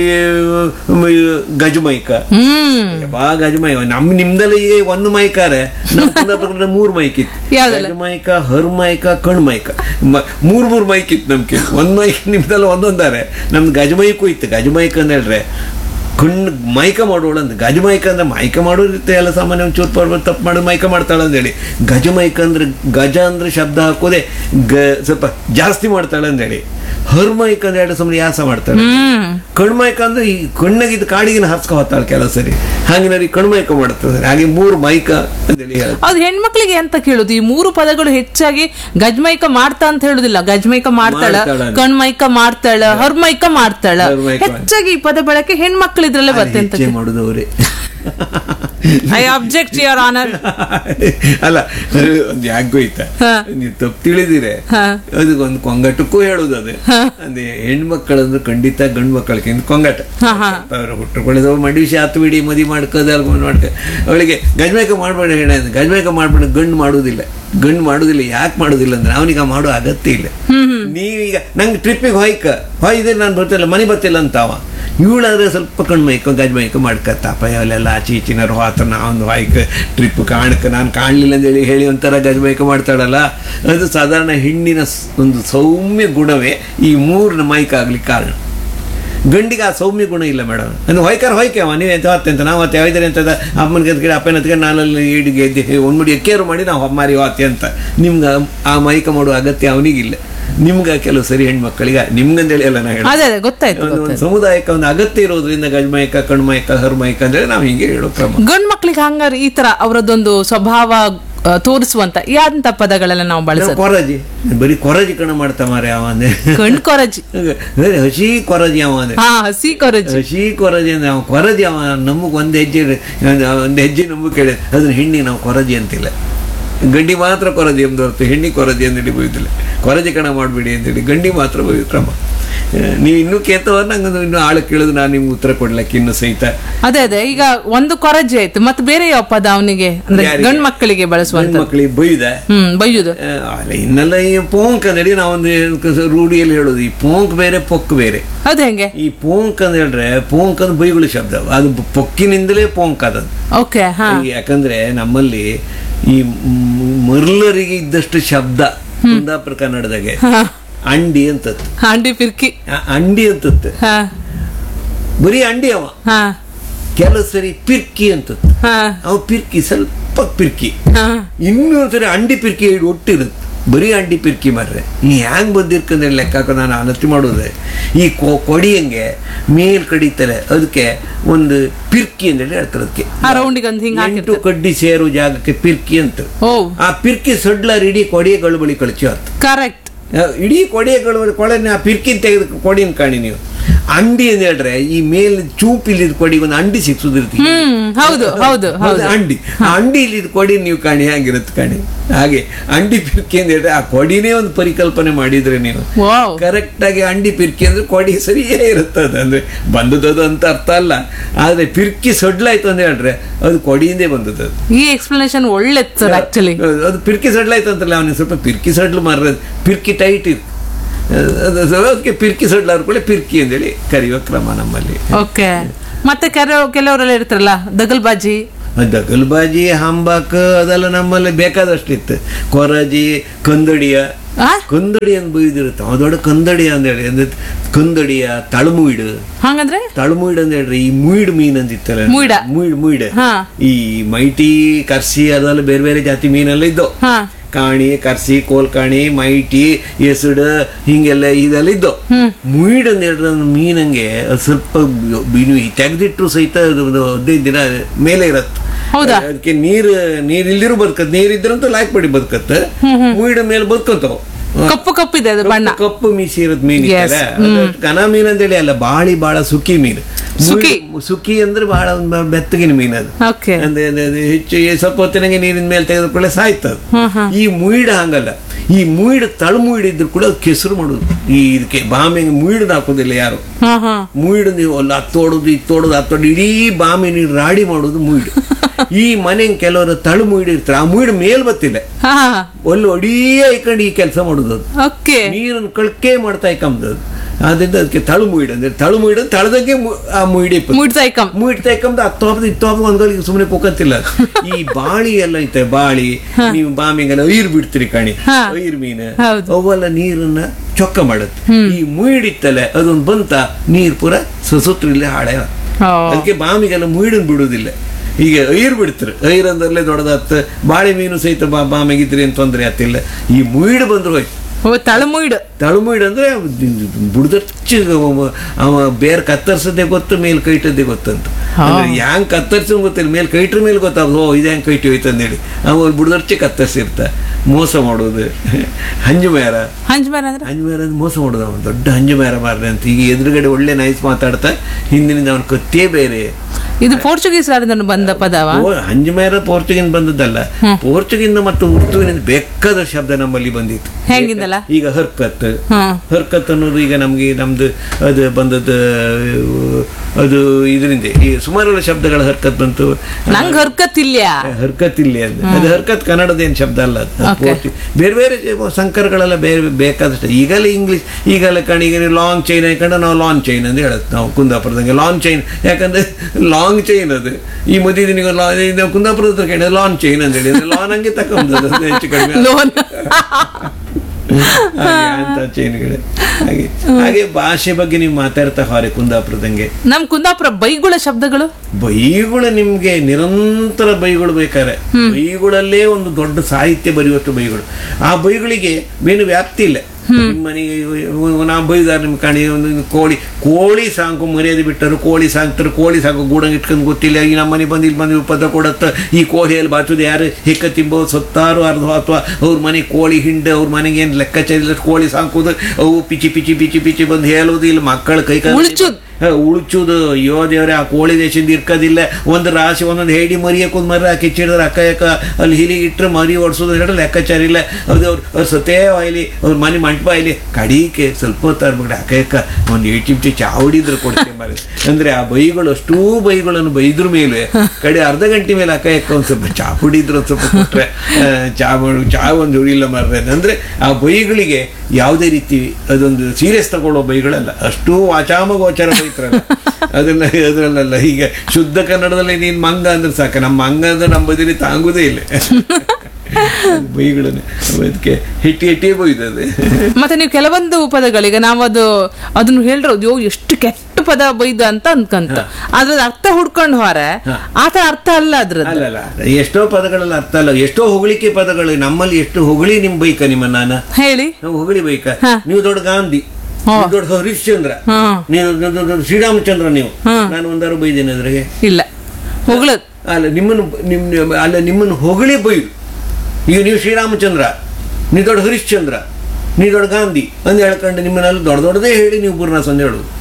ಗಜಮೈಕ ಹ್ಮ್ ಬಾ ಗಜಮೈ ನಮ್ ನಿಮ್ದಲ್ಲಿ ಈ ಒಂದು ಮೈಕಾರೆ ನಮ್ ಕುಂದಾಪುರದಲ್ಲಿ ಮೂರ್ ಮೈಕ್ ಇತ್ತು ಯಾವ್ದೆಲ್ಲ? ಗಜಮೈಕ ಹರ್ಮೈಕ ಕಣ್ಮೈಕ ಮ- ಮೂರ್ ಮೂರ್ ಮೈಕ್ ಇತ್ತು ನಮ್ಗೆ ಒಂದ್ ಮೈಕ್ ನಿಮ್ದೆಲ್ಲ ಒಂದೊಂದಾರೆ ನಮ್ದು ಗಜಮೈಕು ಇತ್ತು ಗಜಮೈಕ್ ಅಂತ ಹೇಳ್ರೆ ಕಣ್ಣು ಮೈಕ ಮಾಡೋಳು ಅಂತ ಗಜಮೈಕ ಅಂದ್ರೆ ಮೈಕ ಮಾಡೋದಿರುತ್ತೆ ಎಲ್ಲ ಸಾಮಾನ್ಯ ಒಂದು ಚೂರು ಪರ್ವ ತಪ್ಪು ಮಾಡೋದು ಮೈಕ ಮಾಡ್ತಾಳೆ ಅಂತೇಳಿ ಗಜಮೈಕ ಅಂದ್ರೆ ಗಜ ಅಂದ್ರೆ ಶಬ್ದ ಹಾಕೋದೆ ಗ ಸ್ವಲ್ಪ ಜಾಸ್ತಿ ಮಾಡ್ತಾಳೆ ಅಂತೇಳಿ ಹರ್ಮೈಕ್ ಅಂದ್ರೆ ಎರಡು ಸುಮ್ಮನೆ ಯಾಸ ಮಾಡ್ತಾಳೆ ಹ್ಮ್ ಕಣ್ಮೈಕ ಅಂದ್ರೆ ಈ ಕಣ್ಣಗಿದ್ದ ಕಾಡಿಗಿನ ಹರ್ಸ್ಕೊ ಹೋಗ್ತಾಳೆ ಕೆಲವು ಸರಿ ಹಾಗೆ ಕಣ್ಮೈಕ ಮಾಡ್ತದೆ ಹಾಗೆ ಮೂರು ಮೈಕ ಅಂತೇಳಿ ಹೇಳೋದು ಅದು ಹೆಣ್ಮಕ್ಳಿಗೆ ಎಂತ ಕೇಳುದು ಈ ಮೂರು ಪದಗಳು ಹೆಚ್ಚಾಗಿ ಗಜ್ಮೈಕ ಮಾಡ್ತಾ ಅಂತ ಹೇಳುದಿಲ್ಲ ಗಜ್ಮೈಕ ಮಾಡ್ತಾಳ ಮಾಡ್ತಾಳ ಅಂತ. ಕಣ್ಮೈಕ ಮಾಡ್ತಾಳ ಹೊರ್ಮೈಕ ಮಾಡ್ತಾಳ ಹೊರ್ಮೈಕ ಮಾಡ್- ಹೆಚ್ಚಾಗಿ ಈ ಪದ ಬಳಕೆ ಹೆಣ್ಮಕ್ಳು ಇದ್ರಲ್ಲೇ ಬರ್ತದೆ ಅಂತ ಹೆಚ್ಚೆ ಮಾಡುದು ಅವರೇ ಐ ಅಬ್ಜೆಕ್ಟ್ ಯುವರ್ ಆನರ್ ಅಲ್ಲ ಒಂದು ಯಾಕೆ ಹೋಯ್ತಾ ಹಾ. ನೀವು ತಪ್ಪು ತಿಳಿದಿರೆ ಹಾ. ಅದಕ್ಕೊಂದು ಕೊಂಗಟಕ್ಕೂ ಹೇಳುದು ಅದು ಅಂದ್ರೆ ಹೆಣ್ಮಕ್ಕಳಂದ್ರೆ ಖಂಡಿತ ಗಂಡು ಮಕ್ಕಳಕ್ಕಿಂತ ಕೊಂಗಟ ಹಾ, ಹಾ. ಅವ್ರು ಹುಟ್ಟುಕೊಳ್ಳೋದು ಮಡಿಸಿ ಹತ್ತು ಬಿಡಿ ಮದಿ ಮಾಡ್ಕೋದು ಅಲ್ವ ಮಾಡ್ಕ ಅವಳಿಗೆ ಗಜಮೇಕ ಮಾಡ್ಬೇಡ ಹೇಳ ಗಜಮೇಕ ಮಾಡ್ಬೇಡ ಗಂಡು ಮಾಡುವುದಿಲ್ಲ ಗಂಡು ಮಾಡುದಿಲ್ಲ ಯಾಕೆ ಮಾಡುದಿಲ್ಲ ಅಂದ್ರೆ ಅವನಿಗೆ ಮಾಡೋ ಅಗತ್ಯ ಇಲ್ಲ ನೀವೀಗ ನಂಗೆ ಟ್ರಿಪ್ಪಿಗೆ ಹೊಯ್ಕ ಹೊಯ್ದ್ರೆ ನಾನು ಬರ್ತಿಲ್ಲ ಮನೆ ಬರ್ತಿಲ್ಲ ಅಂತಾವ ಇವಳಾದ್ರೆ ಸ್ವಲ್ಪ ಕಣ್ಮೈಕ ಗಜಮೈಕ ಮಾಡ್ಕತ್ತಾಪ ಅಲ್ಲೆಲ್ಲ ಆಚೆ ಈಚಿನರು ಹೋತ ಒಂದು ಹೊಯ್ಕ ಟ್ರಿಪ್ ಕಾಣಕ ನಾನು ಕಾಣಲಿಲ್ಲ ಅಂತೇಳಿ ಹೇಳಿ ಒಂಥರ ಗಜಮೈಕ ಮಾಡ್ತಾಳಲ್ಲ ಅದು ಸಾಧಾರಣ ಹೆಣ್ಣಿನ ಸ್- ಒಂದು ಸೌಮ್ಯ ಗುಣವೇ ಈ ಮೂರನ ಮೈಕ್ ಆಗ್ಲಿಕ್ಕೆ ಕಾರಣ ಗಂಡಿಗೆ ಆ ಸೌಮ್ಯ ಗುಣ ಇಲ್ಲ ಮೇಡಮ್ ಅಂದ್ರೆ ಹೊಯ್ಕಾರ ಹೊಯ್ಕೆ ಅವ ನೀವು ಎಂತ ಹೊತ್ತೆ ಅಂತ ನಾವು ಹೊತ್ತೆ ಯಾವ್ದಾರೆ ಅಂತದ ಅಮ್ಮನ ಗದ್ಗೆ ಅಪ್ಪನ ಹತ್ಗೆ ನಾನಲ್ಲಿ ಈಡಿಗೆ ಎದ್ದಿ ಒಂದು ಮುಡಿ ಎಕ್ಕೇರು ಮಾಡಿ ನಾವು ಮಾರಿ ಹೋತೆ ಅಂತ ನಿಮ್ಗೆ ಆ ಮೈಕ ಮಾಡುವ ಅಗತ್ಯ ಅವನಿಗಿಲ್ಲ ನಿಮ್ಗೆ ಕೆಲವು ಸರಿ ಹೆಣ್ಮಕ್ಕಳಿಗೆ ನಿಮ್ಗಂದೇಳಿ ಅಲ್ಲ ನಾ ಹೇಳ ಅದೇ ಅದೇ ಗೊತ್ತಾಯ್ತು ಒಂದು ಗೊತ್ತಾಯ್ತು ಒಂದು ಸಮುದಾಯಕ್ಕೆ ಒಂದು ಅಗತ್ಯ ಇರೋದ್ರಿಂದ ಗಜಮೈಕ ಕಣ್ಮೈಕ ಹರ್ಮೈಕ ಅಂದ್ರೆ ನಾವು ಹಿಂಗೆ ಹೇಳೋ ಕ್ರಮ ಗಂಡ್ ಮಕ್ಳಿಗೆ ಹಂಗಾರೆ ಈ ತರ ಅವರದೊಂದು ಸ್ವಭಾವ ಆ, ತೋರಿಸುವಂತ ಯಾಂತ ಪದಗಳೆಲ್ಲ ನಾವು ನಾವು ಬಳಸೋದು ಕೊರಜಿ ಬರೀ ಕೊರಜಿ ಕಣ ಮಾಡ್ತಾ ಮಾರೆ ಅವ ಅಂದ್ರೆ ಕಣ್ ಕೊರಜಿ ಬರೀ ಹಸಿ ಕೊರಜಿ ಅವ ಅಂದ್ರೆ ಹಾ ಹಸಿ ಕೊರಜಿ ಹಸಿ ಕೊರಜಿ ಅಂದ್ರೆ ಅವ ಕೊರಜಿ ಅವ ನಮಗೆ ಒಂದು ಹೆಜ್ಜೆ ಒಂದು ಹೆಜ್ಜೆ ನಮಗೆ ಕೇಳಿ ಅದನ್ನ ಹೆಣ್ಣಿ ನಾವು ಕೊರಜಿ ಅಂತಿಲ್ಲ ಗಂಡಿ ಮಾತ್ರ ಕೊರಜಿ ಎಂಬುದು ಹೊರತು ಹೆಣ್ಣಿ ಕೊರಜಿ ಅಂತೇಳಿ ಬೈದಿಲ್ಲ ಕೊರಜಿ ಕಣ ಮಾಡಬೇಡಿ ಅಂತೇಳಿ ಗಂಡಿ ಮಾತ್ರ ಬೈದು ಕ್ರಮ ಆ, ನೀವು ಇನ್ನೂ ಕೇತವ ನಂಗೆ ಇನ್ನೂ ಆಳು ಕೇಳಿದ್ರೆ ನಾನು ನಿಮ್ಗೆ ಉತ್ತರ ಕೊಡ್ಲಕ್ಕೆ ಇನ್ನು ಸಹಿತ ಅದೇ ಅದೇ ಈಗ ಒಂದು ಕೊರಜಿ ಆಯ್ತು ಮತ್ತೆ ಬೇರೆ ಯಾವ ಪದ ಅವನಿಗೆ ಅಂದ್ರೆ ಯಾರಿಗೆ? ಗಂಡ್ ಮಕ್ಕಳಿಗೆ ಬಳಸುವಂತ ಮಕ್ಕಳಿಗೆ ಬೈದ ಹ್ಮ್ ಬೈಯುದು ಆ, ಅಲ್ಲ ಇನ್ನೆಲ್ಲ ಈ ಪೋಂಕ್ ಅಂದೇಳಿ ನಾವೊಂದು ರೂಢಿಯಲ್ಲಿ ಹೇಳೋದು ಈ ಪೋಂಕ್ ಬೇರೆ ಪೊಕ್ ಬೇರೆ ಅದು ಹೆಂಗೆ ಈ ಪೋಂಕ್ ಅಂತ ಹೇಳಿದ್ರೆ ಪೋಂಕ್ ಅಂದ್ರೆ ಬೈಗುಳ ಶಬ್ದ ಅದು ಪೊಕ್ಕಿನಿಂದಲೇ ಪೋಂಕ್ ಆದದ್ದು ಓಕೆ ಹಾ ಈಗ ಯಾಕಂದ್ರೆ ನಮ್ಮಲ್ಲಿ ಈ ಮ್- ಮರ್ಲರಿಗೆ ಇದ್ದಷ್ಟು ಶಬ್ದ ಕುಂದಾಪುರ ಕನ್ನಡದಾಗೆ ಹಾ. ಅಂಡಿ ಅಂತತ್ತು ಹಾಂಡಿ ಪಿರ್ಕಿ ಆ- ಅಂಡಿ ಅಂತತ್ತು ಹಾ ಬರೀ ಅಂಡಿ ಅವ ಹಾ ಕೆಲವು ಸರಿ ಪಿರ್ಕಿ ಅಂತತ್ತು ಹಾ ಅವ ಪಿರ್ಕಿ ಸ್ವಲ್ಪ ಪಿರ್ಕಿ ಹಾ ಇನ್ನೊಂದು ಸರಿ ಅಂಡಿ ಪಿರ್ಕಿ ಹಿಡ್ ಒಟ್ಟಿರುತ್ತೆ ಬರೀ ಅಂಡಿ ಪಿರ್ಕಿ ಮಾರ್ರೆ ಈ ಹ್ಯಾಂಗ್ ಬಂದಿರ್ಕಂದ್ರೆ ಲೆಕ್ಕ ಹಾಕೋ ನಾನು ಅನತಿ ಮಾಡೋದೆ ಈ ಕೊ- ಕೊಡಿಯಂಗೆ ಮೇಲ್ ಕಡಿತಾರೆ ಅದಕ್ಕೆ ಒಂದು ಪಿರ್ಕಿ ಅಂತೇಳಿ ಹೇಳ್ತಾರೆ ಅದಕ್ಕೆ ಆ ರೌಂಡಿಗೆ ಒಂದು ಹಿಂಗ್ ಎಂಟು ಹಾಕಿರ್ತಾರೆ ಕಡ್ಡಿ ಸೇರು ಜಾಗಕ್ಕೆ ಪಿರ್ಕಿ ಅಂತ ಓ ಆ ಪಿರ್ಕಿ ಸಡ್ಲಾರ್ ಇಡೀ ಕೊಡಿಯಗಳು ಬಳಿ ಕಳಿಸಿ ಹೊತ್ತು ಕರೆಕ್ಟ್ ಇಡೀ ಕೊಡಿಯಗಳು ಕೊಳೆನ ಆ ಪಿರ್ಕಿ ತೆಗೆದು ಕೊಡಿನ ಕಾಣಿ ನೀವು ಅಂಡಿ ಅಂತ ಹೇಳ್ರೆ ಈ ಮೇಲ್ ಚೂಪ್ ಇಲ್ಲಿದ್ ಕೊಡಿ ಒಂದು ಅಂಡಿ ಸಿಕ್ಸುದಿರ್ತೀವಿ ಹ್ಮ್ ಹೌದು ಹೌದು ಹೌದು ಅಂಡಿ ಆ ಅಂಡಿ ಇಲ್ಲಿದ್ ಕೊಡಿ ನೀವು ಕಾಣಿ ಹ್ಯಾಂಗಿರುತ್ತೆ ಕಾಣಿ ಹಾಗೆ ಅಂಡಿ ಪಿರ್ಕಿ ಅಂತ ಹೇಳಿದ್ರೆ ಆ ಕೊಡಿನೇ ಒಂದು ಪರಿಕಲ್ಪನೆ ಮಾಡಿದ್ರೆ ನೀವು ವಾವ್ ಕರೆಕ್ಟ್ ಆಗಿ ಅಂಡಿ ಪಿರ್ಕಿ ಅಂದ್ರೆ ಕೊಡಿ ಸರಿಯೇ ಇರುತ್ತದೆ ಅಂದ್ರೆ ಬಂದದ್ದು ಅಂತ ಅರ್ಥ ಅಲ್ಲ ಆದ್ರೆ ಪಿರ್ಕಿ ಸೊಡ್ಲಾಯ್ತು ಅಂತ ಹೇಳ್ರೆ ಅದು ಕೊಡಿಯಿಂದೇ ಬಂದದ್ದು ಅದು. ಈ ಎಕ್ಸ್ಪ್ಲನೇಷನ್ ಒಳ್ಳೆತ್ ಸರ್ ಆಕ್ಚುಲಿ ಹೌದು, ಅದು ಪಿರ್ಕಿ ಸಡ್ಲಾಯ್ತು ಅಂತಲ್ಲ ಅವನಿಗೆ ಸ್ವಲ್ಪ ಪಿರ್ಕಿ ಸಡ್ಲು ಮಾರ ಪಿರ್ಕಿ ಟೈಟ್ ಇತ್ತು ಅದು ಅದಕ್ಕೆ ಪಿರ್ಕಿ ಸಡ್ಲ ಕೂಡ ಪಿರ್ಕಿ ಅಂತೇಳಿ ಕರೆಯುವ ಕ್ರಮ ನಮ್ಮಲ್ಲಿ ಓಕೆ ಮತ್ತೆ ಕೆಲವು ಕೆಲವರೆಲ್ಲ ಇರ್ತಾರಲ್ಲ ದಗಲ್ಬಾಜಿ ದಗಲ್ಬಾಜಿ ಹಂಬಾಕ್ ಅದೆಲ್ಲ ನಮ್ಮಲ್ಲಿ ಬೇಕಾದಷ್ಟಿತ್ತು ಕೊರಜಿ ಕಂದಡಿಯ ಆ ಕಂದಡಿ ಅಂತ ಬೈದಿರುತ್ತೆ ಅವ ದೊಡ್ಡ ಕಂದಡಿ ಅಂತ ಹೇಳಿ ಅಂದ್ರೆ ಕಂದಡಿಯ ತಳಮುಯಿಡು ಹಂಗಂದ್ರೆ ತಳಮುಯಿಡ್ ಅಂತ ಹೇಳ್ರಿ ಈ ಮುಯಿಡ್ ಮೀನ್ ಅಂತಿತ್ತಲ್ಲ ಮುಯ್ಡ. ಮುಯಿಡ್ ಮುಯಿಡ್ ಹಾ. ಈ ಮೈಟಿ ಕರ್ಸಿ ಅದೆಲ್ಲ ಬೇರೆ ಬೇರೆ ಜಾತಿ ಮೀನೆಲ್ಲ ಇದ್ದವು ಹಾ ಕಾಣಿ ಕರ್ಸಿ ಕೋಲ್ಕಾಣಿ ಮೈಟಿ ಎಸುಡು ಹಿಂಗೆಲ್ಲ ಇದೆಲ್ಲ ಇದ್ದು ಮುಯಿಡ್ ಅಂತ ಹೇಳಿದ್ರೆ ಅದು ಮೀನಂಗೆ ಅದು ಸ್ವಲ್ಪ ಮೀನು ತೆಗೆದಿಟ್ರು ಸಹಿತ ಅದು ಒಂದು ಹದಿನೈದು ದಿನ ಮೇಲೆ ಇರತ್ತೆ ಹೌದಾ? ಅದಕ್ಕೆ ನೀರು ನೀರ್ ಇಲ್ದಿರು ಬದುಕತ್ ನೀರ್ ಇದ್ರಂತೂ ಲಾಯ್ಕ್ ಪಡಿ ಬದುಕತ್ತೆ ಮುಯಿಡ ಮೇಲೆ ಬದುಕಂತಾವ ಕಪ್ಪು ಕಪ್ಪಿದೆ ಅದು ಬಣ್ಣ ಕಪ್ಪು ಮೀಸಿ ಇರೋದ್ ಮೀನ್ Yes. ಇತ್ತಲ್ಲ, ಅದು ಘನ ಮೀನ್ ಅಂತೇಳಿ ಅಲ್ಲ ಬಾಳಿ ಬಾಳ ಸುಕ್ಕಿ ಮೀನು ಸುಕ್ಕಿ? ಮುಯಿಡ್- ಸುಕ್ಕಿ ಅಂದ್ರೆ ಬಹಳ ಒಂದು ಬೆತ್ತಗಿನ ಮೀನು ಅದು ಓಕೆ ಅಂದ್ರೆ ಅದು- ಅದು ಹೆಚ್ಚು ಈ ಸ್ವಲ್ಪ ಹೊತ್ತಿನಾಗೆ ನೀರಿನ ಮೇಲೆ ತೆಗೆದುಕೊಳ್ಳೆ ಸಾಯ್ತದೆ ಹ್ಮ್, ಹ್ಮ್. ಈ ಮುಯಿಡ ಹಂಗಲ್ಲ ಈ ಮುಯಿಡ ತಳು ಮುಯಿಡ ಇದ್ರು ಕೂಡ ಅದು ಕೆಸರು ಮಾಡುದು ಈ ಇದಕ್ಕೆ ಬಾಂಬೆಗೆ ಮುಯಿಡದ್ ಹಾಕೋದಿಲ್ಲ ಯಾರು ಹಾ ಹಾ ಮುಯಿಡು ನೀವು ಅಲ್ಲಿ ಹತ್ತೋಡುದು ಇತ್ತೋಡುದು ಹತ್ತೋಡು ಇಡೀ ಬಾಂಬೆ ನೀರು ರಾಡಿ ಮಾಡೋದು ಮುಯಿಡು ಈ ಮನೆ ಕೆಲವರು ತಳು ಮುಯಿಡು ಇರ್ತಾರೆ ಆ ಮುಯಿಡು ಮೇಲ್ ಬತ್ತಿಲ್ಲ ಹಾ ಅಲ್ಲಿ ಒಡಿಯೇ ಇಕೊಂಡು ಈ ಕೆಲಸ ಮಾಡುದು ಅದು ಓಕೆ ನೀರನ್ನು ಕಳ್ಕೆ ಮಾಡ್ತಾ ಇಕ್ಕಂಬದು ಅದರಿಂದ ಅದಕ್ಕೆ ತಳು ಮುಯಿಡು ಅಂದ್ರೆ ತಳು ಮುಯಿಡು ತಳದಂಗೆ ಮು- ಆ ಮುಯಿಡಿ ಇಪ್ಪತ್ತು ಮುಡ್ಸೈಕಂ ಮುಯಿಟ್ ತೆಕ್ಕಂದು ಹತ್ತೊಬ್ಬದು ಇತ್ತೊಬ್ಬದು ಒಂದ್ಗಳಿಗೆ ಸುಮ್ಮನೆ ಕೂಕಂತಿಲ್ಲ ಈ ಬಾಳಿ ಎಲ್ಲ ಐತೆ ಬಾಳಿ ನೀವು ಬಾಮಿಗೆಲ್ಲ ಐರ್ ಬಿಡ್ತೀರಿ ಕಣಿ ಹಾ. ಐರ್ ಮೀನು ಹೌದು. ಅವೆಲ್ಲ ನೀರನ್ನ ಚೊಕ್ಕ ಮಾಡುತ್ತೆ ಈ ಮುಯಿಡಿತ್ತಲ್ಲ ಅದೊಂದು ಬಂತ ನೀರ್ ಪೂರ ಸುಸುತ್ರಿಲ್ಲೇ ಹಾಳೆ ಓ ಅದಕ್ಕೆ ಬಾಮಿಗೆಲ್ಲ ಮುಯಿಡನ್ ಬಿಡುವುದಿಲ್ಲ ಈಗ ಐರ್ ಬಿಡ್ತಾರೆ ಐರ್ ಅಂದ್ರಲ್ಲೇ ದೊಡ್ಡದಾತ ಬಾಳೆ ಮೀನು ಸಹಿತ ಬಾ ಬಾಮಿಗಿದ್ರಿ ಅಂತ ತೊಂದರೆ ಆತಿಲ್ಲ ಈ ಮುಯಿಡು ಬಂದ್ರು ಹೋಯ್ತು ಓ ತಳಮುಯ್ಡು ತಳುಮುಯಿಡ್ ಅಂದ್ರೆ ಬುಡದಚ್ಚ ಅವ ಬೇರೆ ಕತ್ತರ್ಸದೇ ಗೊತ್ತು ಮೇಲ್ ಕೈಟದ್ದೇ ಗೊತ್ತಂತ ಅಂದ್ರೆ ಹ್ಯಾಂಗ್ ಕತ್ತರ್ಸ ಗೊತ್ತಿಲ್ಲ ಮೇಲ್ ಕೈಟ್ರ ಮೇಲೆ ಗೊತ್ತಾಗ ಓ ಇದು ಹೆಂಗ್ ಕೈಟಿ ಹೋಯ್ತು ಅಂದೇಳಿ ಅವ ಬುಡದಚ್ಚಿ ಕತ್ತರ್ಸಿರ್ತ ಮೋಸ ಮಾಡೋದು ಹಂಜು ಮೇರ ಹಂಚ್ ಮೇಲೆ ಅಂದ್ರೆ ಹಂಜು ಮೇರ ಮೋಸ ಮಾಡೋದು ಅವನು ದೊಡ್ಡ ಹಂಜು ಮೇರ ಮಾರ್ರೆ ಅಂತ ಈಗ ಎದುರುಗಡೆ ಒಳ್ಳೆ ನೈಸ್ ಮಾತಾಡ್ತಾ ಹಿಂದಿನಿಂದ ಅವನ ಕತ್ತೇ ಬೇರೆ ಇದು ಪೋರ್ಚುಗೀಸ್ ಆಡದನ್ನು ಬಂದ ಪದವ ಓ, ಹಂಜು ಮೇರ ಪೋರ್ಚುಗಿನ್ ಬಂದದ್ದಲ್ಲ ಪೋರ್ಚುಗಿಂದ ಮತ್ತು ಉರ್ದುವಿನಿಂದ ಬೇಕಾದ ಶಬ್ದ ನಮ್ಮಲ್ಲಿ ಬಂದಿತ್ತು ಹೆಂಗಿಂದಲ್ಲ ಈಗ ಹರ್ಕತ್ ಹಾ ಹರ್ಕತ್ ಅನ್ನೋದು ಈಗ ನಮಗೆ ನಮ್ದು ಅದು ಬಂದದ್ದು ಅದು ಇದರಿಂದ ಈ ಸುಮಾರು ಶಬ್ದಗಳ ಹರ್ಕತ್ ಬಂತು ನಂಗ್ ಹರ್ಕತ್ತಿಲ್ಯ ಹರ್ಕತ್ ಇಲ್ಲಿ ಅದು ಅದು ಹರ್ಕತ್ ಕನ್ನಡದೇನು ಶಬ್ದ ಅಲ್ಲ ಅದು Okay. ಪೋರ್ಚು- ಬೇರೆ ಬೇರೆ ಸಂಕರಗಳೆಲ್ಲ ಬೇರೆ ಬೇಕಾದಷ್ಟು ಈಗಲೇ ಇಂಗ್ಲಿಷ್ ಈಗಲೇ ಕಣ ಈಗ ಲಾಂಗ್ ಚೈನ್ ಹಾಕೊಂಡು ನಾವು ಲಾಂಗ್ ಚೈನ್ ಅಂತ ಹೇಳೋದು ನಾವು ಕುಂದಾಪುರದಂಗೆ ಲಾಂಗ್ ಚೈನ್ ಯಾಕಂದ್ರೆ ಲಾಂಗ್ ಚೈನ್ ಅದು ಈ ಮದುವೆ ನೀವು ಲಾ- ಇದು ಕುಂದಾಪುರದ ಹತ್ರ ಕೇಳಿದ್ರೆ ಲಾಂಗ್ ಚೈನ್ ಅಂತ ಹೇಳಿ ಲಾನ್ ಹಂಗೆ ತಗೊಂಡು ಹೆಚ್ಚು ಕಡಿಮೆ ಲೋನ್ ಹಾಗೆ ಅಂತ ಚೈನ್ಗಳು ಹಾಗೆ ಹಾಗೆ ಭಾಷೆ ಬಗ್ಗೆ ನೀವು ಮಾತಾಡ್ತಾ ಹೊರೆ ಕುಂದಾಪುರದಂಗೆ ನಮ್ ಕುಂದಾಪುರ ಬೈಗುಳ ಶಬ್ದಗಳು ಬೈಗಳು ನಿಮ್ಗೆ ನಿರಂತರ ಬೈಗಳು ಬೇಕಾರೆ ಬೈಗಳಲ್ಲೇ ಒಂದು ದೊಡ್ಡ ಸಾಹಿತ್ಯ ಬರೆಯುವಷ್ಟು ಬೈಗಳು ಆ ಬೈಗಳಿಗೆ ಏನು ವ್ಯಾಪ್ತಿ ಇಲ್ಲ ನಿಮ್ಮ ಮನೆಗೆ ನಾ ಬೈದಾರ ನಿಮ್ ಕಾಣಿ ಒಂದು ಕೋಳಿ ಕೋಳಿ ಸಾಂಕು ಮರ್ಯಾದೆ ಬಿಟ್ಟರು ಕೋಳಿ ಸಾಕ್ತಾರೆ ಕೋಳಿ ಸಾಕು ಗೂಡಂಗ್ ಇಟ್ಕೊಂಡು ಗೊತ್ತಿಲ್ಲ ಈ ನಮ್ಮ ಮನೆ ಬಂದು ಇಲ್ಲಿ ಬಂದು ಪದ ಕೊಡತ್ತ ಈ ಕೋಳಿಯಲ್ಲಿ ಬಾಚುದು ಯಾರು ಹೆಕ್ಕ ತಿಂಬೋ ಸತ್ತಾರು ಅರ್ಧ ಅಥವಾ ಅವ್ರ ಮನೆ ಕೋಳಿ ಹಿಂಡು ಅವ್ರ ಮನೆಗೆ ಏನು ಲೆಕ್ಕಾಚಾರ ಇಲ್ಲ ಕೋಳಿ ಸಾಕೋದು ಅವು ಪಿಚಿ ಪಿಚಿ ಪಿಚಿ ಪಿಚಿ ಬಂದು ಹೇಳೋದು ಇಲ್ಲ ಮಕ್ಕಳ ಕೈ ಕಾಲು ಉಳ್ಚುದ್. ಹ, ಉಳ್ಚುದು ಅಯ್ಯೋ ದೇವ್ರೆ ಆ ಕೋಳಿ ದೇಶದಿಂದ ಇರ್ಕೋದಿಲ್ಲ ಒಂದು ರಾಶಿ ಒಂದೊಂದು ಹೇಡಿ ಮರಿಯಕ್ಕೊಂದು ಮರಿ ಹಾಕಿ ಚಿಡಿದ್ರೆ ಅಕ್ಕ ಯಾಕ ಅಲ್ಲಿ ಹಿಲಿಗೆ ಇಟ್ಟರೆ ಮರಿ ಓಡಿಸೋದು ಹೇಳಿ ಲೆಕ್ಕಾಚಾರ ಇಲ್ಲ ಅದು ಅವ್ರು ಅವ್ರು ಸತೇ ಆಯ್ಲಿ ಅವ್ರ ಮನೆ ಮಂಟಪ ಆಯ್ಲಿ ಕಡೀಕೆ ಸ್ವಲ್ಪ ಹೊತ್ತು ಆಡ್ಬಿಡ್ರಿ ಅಕ್ಕ ಯಾಕ ಒಂದು ಏಟ್ ಚಿಮ್ಟಿ ಚಾವಡಿದ್ರೆ ಕೊಡ್ತೇವೆ ಮರಿ ಅಂದ್ರೆ ಆ ಬೈಗಳು ಅಷ್ಟೂ ಬೈಗಳನ್ನು ಬೈದ್ರ ಮೇಲೆ ಕಡೆ ಅರ್ಧ ಗಂಟೆ ಮೇಲೆ ಅಕ್ಕ ಯಾಕ ಒಂದು ಸ್ವಲ್ಪ ಚಾ ಕುಡಿದ್ರೆ ಒಂದು ಸ್ವಲ್ಪ ಕೊಟ್ರೆ ಆ, ಚಾ ಮಾಡು ಚಾ ಒಂದು ಉಳಿಲ್ಲ ಮಾರ್ರೆ ಅಂದ್ರೆ ಆ ಬೈಗಳಿಗೆ ಯಾವುದೇ ರೀತಿ ಅದೊಂದು ಸೀರಿಯಸ್ ತಗೊಳ್ಳೋ ಬೈಗಳಲ್ಲ ಅಷ್ಟೂ ವಾಚಾಮಗೋಚರ ಬೈತ್ರಲ್ಲ ಅದನ್ನ ಅದ್ರಲ್ಲ ಈಗ ಶುದ್ಧ ಕನ್ನಡದಲ್ಲಿ ನೀನ್ ಮಂಗ ಅಂದ್ರೆ ಸಾಕ ನಮ್ಮ ಮಂಗ ಅಂದ್ರೆ ನಮ್ಮ ಬದಿಲಿ ತಾಂಗುದೇ ಇಲ್ಲ ಬೈಗಳನ್ನ ಅದಕ್ಕೆ ಹೆಟ್ಟಿ ಹೆಟ್ಟಿ ಬೈದದೆ ಮತ್ತೆ ನೀವು ಕೆಲವೊಂದು ಪದಗಳಿಗೆ ನಾವು ಅದು ಅದನ್ನ ಹೇಳ್ರೋದು ಯೋ ಎಷ್ಟು ಕೆಟ್ಟ ಪದ ಬೈದ ಅಂತ ಅನ್ಕಂತ ಅದ್ರ ಅರ್ಥ ಹುಡ್ಕೊಂಡು ಹೊರ ಆತ ಅರ್ಥ ಅಲ್ಲ ಅದ್ರದ್ದು ಅಲ್ಲಲ್ಲ ಎಷ್ಟೋ ಪದಗಳೆಲ್ಲ ಅರ್ಥ ಅಲ್ಲ ಎಷ್ಟೋ ಹೊಗಳಿಕೆ ಪದಗಳು ನಮ್ಮಲ್ಲಿ ಎಷ್ಟು ಹೊಗಳಿ ನಿಮ್ ಬೈಕ ನಿಮ್ಮ ನಾನು ಹೇಳಿ ನಾವು ಹೊಗಳಿ ಬೈಕ ನೀವು ದೊಡ್ಡ ಗಾಂಧಿ ನೀವು ದೊಡ್ಡ ಹರಿಶ್ಚಂದ್ರ ಹಾ ನೀವು ದೊಡ್ಡ- ದೊಡ್ಡ ಶ್ರೀರಾಮಚಂದ್ರ ನೀವು ನಾನು ಒಂದಾರು ಬೈದೇನೆ ಅದ್ರಾಗೆ ಇಲ್ಲ ಹೊಗಳದ್ ಅಲ್ಲ ನಿಮ್ಮನ್ನು ನಿಮ್ ಅಲ್ಲ ನಿಮ್ಮನ್ನು ಹೊಗಳಿ ಬೈದು ಈಗ ನೀವು ಶ್ರೀರಾಮಚಂದ್ರ ನೀವು ದೊಡ್ಡ ಹರಿಶ್ಚಂದ್ರ ನೀವು ದೊಡ್ಡ ಗಾಂಧಿ ಅಂತ ಹೇಳ್ಕೊಂಡು ನಿಮ್ಮನ್ನೆಲ್ಲ ದೊಡ್ಡ ದೊಡ್ಡದೇ ಹೇಳಿ ನೀವು ಪೂರ್ಣ ಸಂಜೆ ಹೇಳುದು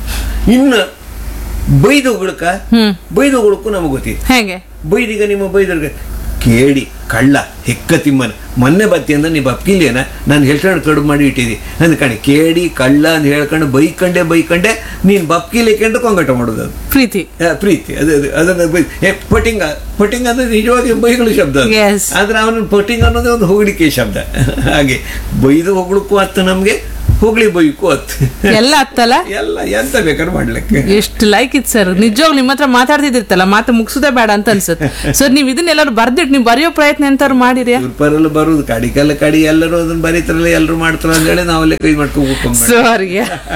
ಇನ್ನು ಬೈದು ಹೊಗಳಕ ಹ್ಮ್ ಬೈದು ಹೊಗಳಕ್ಕೂ ನಮಗೆ ಗೊತ್ತಿದೆ ಹೇಗೆ ಬೈದೀಗ ನಿಮ್ಮ ಬೈದವ್ರಿಗೆ ಕೇಳಿ ಕಳ್ಳ ಹೆಕ್ಕ ತಿಮ್ಮನ ಮೊನ್ನೆ ಬತ್ತಿ ಅಂದ್ರೆ ನೀವು ಬಪ್ಕಿಲ್ಲೇನ ನಾನು ಹೇಳ್ಕೊಂಡು ಕಡುಬು ಮಾಡಿ ಇಟ್ಟಿದ್ದಿ ಅಂದ್ಕಣಿ ಕೇಳಿ ಕಳ್ಳ ಅಂತ ಹೇಳ್ಕೊಂಡು ಬೈಕಂಡೆ ಬೈಕಂಡೆ ನೀನು ಬಪ್ಕಿಲಿಕೊಂಡು ಕೊಂಗಟ ಮಾಡೋದು ಅದು ಪ್ರೀತಿ ಆ, ಪ್ರೀತಿ ಅದು ಅದು ಅದನ್ನ ಬೈ ಏ ಪಟಿಂಗ ಪಟಿಂಗ ಅಂದ್ರೆ ನಿಜವಾಗಿ ಬೈಗಳು ಶಬ್ದ ಅದು. Yes. ಆದ್ರೆ ಅವನ ಪಟಿಂಗ್ ಅನ್ನೋದೇ ಒಂದು ಹೊಗಳಿಕೆ ಶಬ್ದ ಹಾಗೆ ಬೈದು ಹೊಗಳಕ್ಕೂ ಹತ್ತು ನಮಗೆ ಹೊಗಳಿ ಬೈಕು ಹತ್ತು ಎಲ್ಲ ಹತ್ತಲ್ಲ ಎಲ್ಲ ಎಂತ ಬೇಕಾದ್ರೂ ಮಾಡ್ಲಿಕ್ಕೆ ಎಷ್ಟು ಲೈಕ್ ಇತ್ತು ಸರ್ ನಿಜವಾಗ್ಲೂ ನಿಮ್ಮ ಹತ್ರ ಮಾತಾಡ್ತಿದ್ದಿರ್ತಲ್ಲ ಮಾತು ಮುಗಿಸೋದೇ ಬೇಡ ಅಂತ ಅನ್ಸುತ್ತೆ ಸರ್ ನೀವು ಇದನ್ನೆಲ್ಲರೂ ಬರ್ದಿಟ್ಟು ನೀವು ಬರೆಯೋ ಪ್ರಯತ್ನ ಎಂತಾರು ಮಾಡಿದ್ಯಾ ಇವ್ರ ಬರುದು ಕಡಿ ಕಲ್ಲ ಕಡಿ ಎಲ್ಲರೂ ಅದನ್ನ ಬರೀತಾರಲ್ಲ ಎಲ್ಲರೂ ಮಾಡ್ತಾರ ಅಂತ ಹೇಳಿ ನಾವಲ್ಲೇ ಕೈ ಮಾಡ್ಕೊಂಡು ಸಾರಿ